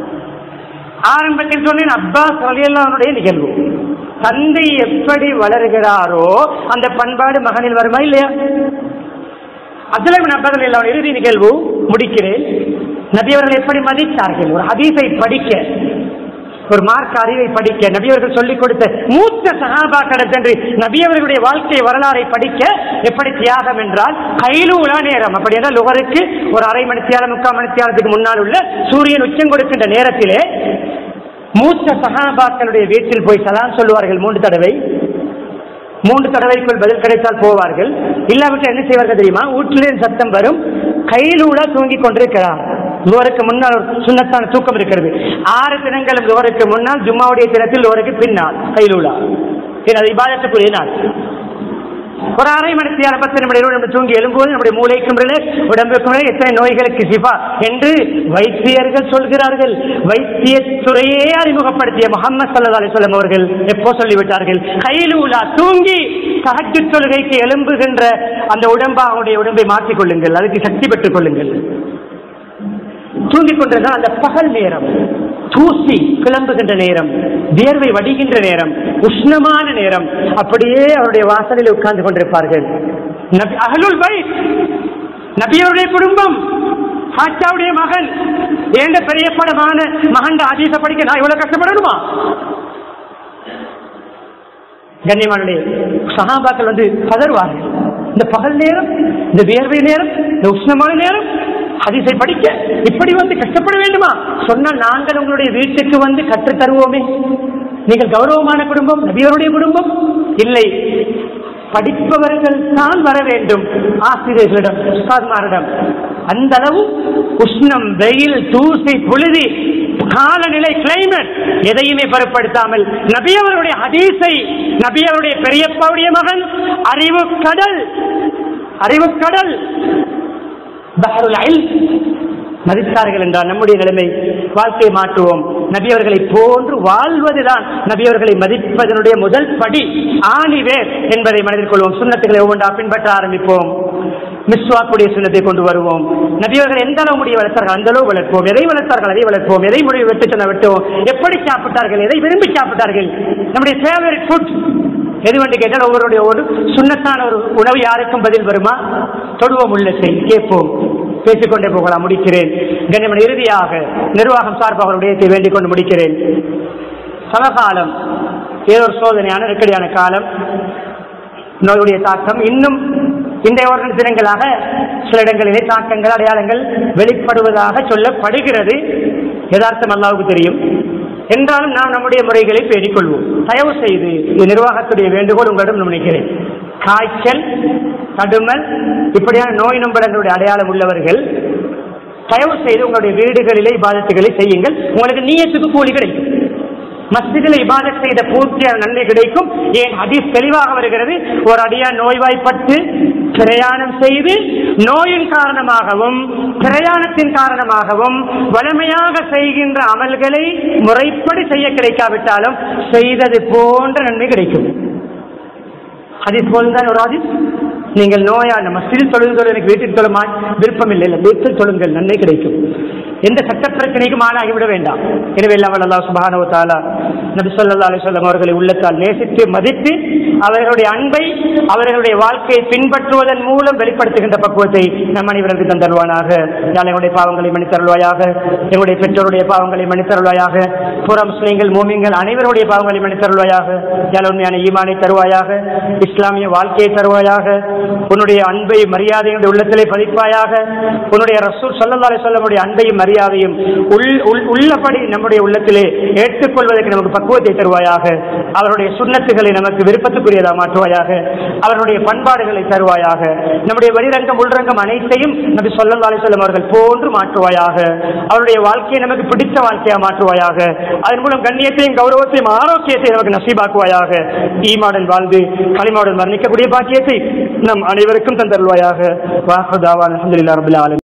ஆரம்பத்தில் சொன்னேன் அப்பாஸ் அலியல்லாவுடைய நிகழ்வு தந்தை எப்படி வளர்கிறாரோ அந்த பண்பாடு மகனில் வருமா இல்லையா அப்துல்லாபின் அப்பாஸ் அலியல்லாவுடைய இறுதி நிகழ்வு முடிக்கிறேன் நபி அவர்கள் எப்படி மதித்தார்கள் ஒரு ஹதீஸை படிக்க ஒரு மார்க்க அறிவை படிக்க நபியவர்கள் சொல்லிக் கொடுத்த மூத்த சகாபாக்களை சென்று நபியவர்களுடைய வாழ்க்கை வரலாறை படிக்க எப்படி தியாகம் என்றால் கைலூலா நேரம் அப்படி என்றால் லுகருக்கு ஒரு அரை மணித்தியாலம் முக்கால் மணித்தியாலத்துக்கு முன்னால் உள்ள சூரியன் உச்சம் கொடுக்கின்ற நேரத்திலே மூத்த சகாபாக்களுடைய வீட்டில் போய் சலாம் சொல்லுவார்கள் மூன்று தடவை மூன்று தடவைக்குள் பதில் கிடைத்தால் போவார்கள் இல்லாவிட்டால் என்ன செய்வார்கள் தெரியுமா வீட்டிலே சத்தம் வரும் கையிலூட தூங்கிக் கொண்டிருக்கிறார் லோருக்கு முன்னால் ஒரு சுண்ணத்தான தூக்கம் இருக்கிறது ஆறு தினங்களும் லோருக்கு முன்னால் ஜும்மாவுடைய தினத்தில் லோருக்கு பின்னால் கையிலூடா இது அது இபாதத்துக்குரிய நாள் ஒரு அரை மணி நேரம் பத்து நிமிடம் நம்ம தூங்கி எழும்போது நம்முடைய மூளைக்கும் மேலே, உடம்புக்கும் மேலே எத்தனை நோய்களுக்கு சிபா என்று வைத்தியர்கள் சொல்கிறார்கள் வைத்தியத்துறையே அறிமுகப்படுத்திய முகமது சல்லா அலிஸ்லாம் அவர்கள் எப்போ சொல்லிவிட்டார்கள் கையிலூலா தூங்கி தகச்சு தொழுகைக்கு எழும்புகின்ற அந்த உடம்பாவுடைய உடம்பை மாற்றிக் கொள்ளுங்கள் அதுக்கு சக்தி பெற்றுக் கொள்ளுங்கள் தூங்கிக் கொண்டிருந்தால் அந்த பகல் நேரம் தூசி கிளம்புகின்ற நேரம் வியர்வை வடிகின்ற நேரம் உஷ்ணமான நேரம் அப்படியே அவருடைய வாசலில் உட்கார்ந்து கொண்டிருப்பார்கள் நபி அகலுல் பைத் நபியருடைய குடும்பம் ஆச்சாவுடைய மகன் ஏண்ட பெரிய படமான மகன் ஆதீச படிக்க நான் இவ்வளவு கஷ்டப்படணுமா கண்ணியமானுடைய சகாபாக்கள் வந்து பதறுவார்கள் இந்த பகல் நேரம் இந்த வியர்வை நேரம் இந்த உஷ்ணமான நேரம் ஹதீஸை படிக்க இப்படி வந்து கஷ்டப்பட வேண்டுமா சொன்னால் நாங்கள் உங்களுடைய வீட்டுக்கு வந்து கற்றுத் தருவோமே நீங்கள் கௌரவமான குடும்பம் நபியருடைய குடும்பம் இல்லை படிப்பவர்கள் தான் வர வேண்டும் ஆசிரியர்களிடம் உஸ்தாத்மாரிடம் அந்த அளவு உஷ்ணம் வெயில் தூசி புழுதி காலநிலை கிளைமேட் எதையுமே பொருட்படுத்தாமல் நபியவருடைய ஹதீஸை நபியவருடைய பெரியப்பாவுடைய மகன் அறிவு கடல் அறிவு கடல் பஹருல் இல்ம் மதித்தார்கள் என்றால் நம்முடைய நிலைமை வாழ்க்கையை மாற்றுவோம் நபியவர்களை போன்று வாழ்வதுதான் நபியவர்களை மதிப்பதனுடைய முதல் படி ஆணிவேர் என்பதை மனதில் கொள்வோம் சுண்ணத்துக்களை ஒவ்வொன்றா பின்பற்ற ஆரம்பிப்போம் மிஸ்வாக்குடைய சுண்ணத்தை கொண்டு வருவோம் நபியவர்கள் எந்த அளவு முடிய வளர்த்தார்கள் அந்த அளவு வளர்ப்போம் எதை வளர்த்தார்கள் அதை வளர்ப்போம் எதை முடிவு வெட்டு சொன்ன வெட்டுவோம் எப்படி சாப்பிட்டார்கள் எதை விரும்பி சாப்பிட்டார்கள் நம்முடைய ஃபேவரட் ஃபுட் எது வந்து கேட்டால் ஒவ்வொருடைய ஒரு சுண்ணத்தான ஒரு உணவு யாருக்கும் பதில் வருமா தொடுவோம் உள்ளத்தை கேட்போம் பேசிக்கொண்டே போகலாம் முடிக்கிறேன் கண்ணியமன் இறுதியாக நிர்வாகம் சார்பாக ஒரு விடயத்தை வேண்டிக் கொண்டு முடிக்கிறேன் சமகாலம் ஏதோ ஒரு சோதனையான நெருக்கடியான காலம் நோயுடைய தாக்கம் இன்னும் இந்த ஒரு தினங்களாக சில இடங்களிலே தாக்கங்கள் அடையாளங்கள் வெளிப்படுவதாக சொல்லப்படுகிறது யதார்த்தம் அல்லாவுக்கு தெரியும் என்றாலும் நாம் நம்முடைய முறைகளை பேணிக் கொள்வோம் தயவு செய்து இது நிர்வாகத்துடைய வேண்டுகோள் உங்களிடம் நினைக்கிறேன் காய்ச்சல் தடுமல் இப்படியான நோய் நம்பளங்களுடைய அடையாளம் உள்ளவர்கள் தயவு செய்து உங்களுடைய வீடுகளிலே இபாதத்துகளை செய்யுங்கள் உங்களுக்கு நீயத்துக்கு கூலி கிடைக்கும் மஸ்ஜிதில் இபாதத் செய்த பூர்த்தியான நன்மை கிடைக்கும் ஏன் ஹதீஸ் தெளிவாக வருகிறது ஒரு அடியா நோய்வாய்ப்பட்டு பிரயாணம் செய்து நோயின் காரணமாகவும் பிரயாணத்தின் காரணமாகவும் வலிமையாக செய்கின்ற அமல்களை முறைப்படி செய்ய கிடைக்காவிட்டாலும் செய்தது போன்ற நன்மை கிடைக்கும் ஹதீஸ் போல்தான் ஒரு ஹதீஸ் நீங்கள் நோயான மஸ்ஜிதில் தொழுது தொழு எனக்கு வீட்டில் தொழுமா விருப்பம் இல்லை இல்லை வீட்டில் தொழுங்கள் நன்மை கிடைக்கும் எந்த சட்ட பிரச்சனைக்கும் ஆளாகிவிட வேண்டாம் எனவே அல்லாமல் அல்லாஹ் சுபஹானஹு வ தஆலா நபி ஸல்லல்லாஹு அலைஹி வஸல்லம் அவர்களை உள்ளத்தால் நேசித்து மதித்து அவர்களுடைய அன்பை அவர்களுடைய வாழ்க்கையை பின்பற்றுவதன் மூலம் வெளிப்படுத்துகின்ற பக்குவத்தை நம் அனைவருக்கு தந்தருவானாக எங்களுடைய பாவங்களை மன்னித்தருள்வாயாக எங்களுடைய பெற்றோருடைய பாவங்களை மன்னித்தருள்வாயாக புற முஸ்லீம்கள் மூமிங்கள் அனைவருடைய பாவங்களை மன்னித்தருள்வாயாக யாழ் உண்மையான ஈமானை தருவாயாக இஸ்லாமிய வாழ்க்கையை தருவாயாக உன்னுடைய அன்பை மரியாதையுடைய உள்ளத்திலே பதிப்பாயாக உன்னுடைய ரசூல் ஸல்லல்லாஹு அலைஹி வஸல்லமுடைய அன்பையும் மரியாதையும் உள் உள்- உள்ளபடி நம்முடைய உள்ளத்திலே ஏற்றுக்கொள்வதற்கு நமக்கு பக்குவத்தை தருவாயாக அவருடைய சுண்ணத்துகளை நமக்கு விருப்பத்துக்குரியதாக மாற்றுவாயாக அவருடைய பண்பாடுகளை தருவாயாக நம்முடைய வெளிரங்கம் உள்ரங்கம் அனைத்தையும் நபி ஸல்லல்லாஹு அலைஹி வஸல்லம் அவர்கள் போன்று மாற்றுவாயாக அவருடைய வாழ்க்கையை நமக்கு பிடித்த வாழ்க்கையா மாற்றுவாயாக அதன் மூலம் கண்ணியத்தையும் கௌரவத்தையும் ஆரோக்கியத்தையும் நமக்கு நசீபாக்குவாயாக ஈமாடன் வாழ்ந்து களிமாவுடன் மரணிக்கக்கூடிய பாக்கியத்தை நம் அனைவருக்கும் தந்தருள்வாயாக வாஹதாவான் அல்ஹம்துலில்லாஹி ரப்பில் ஆலமீன்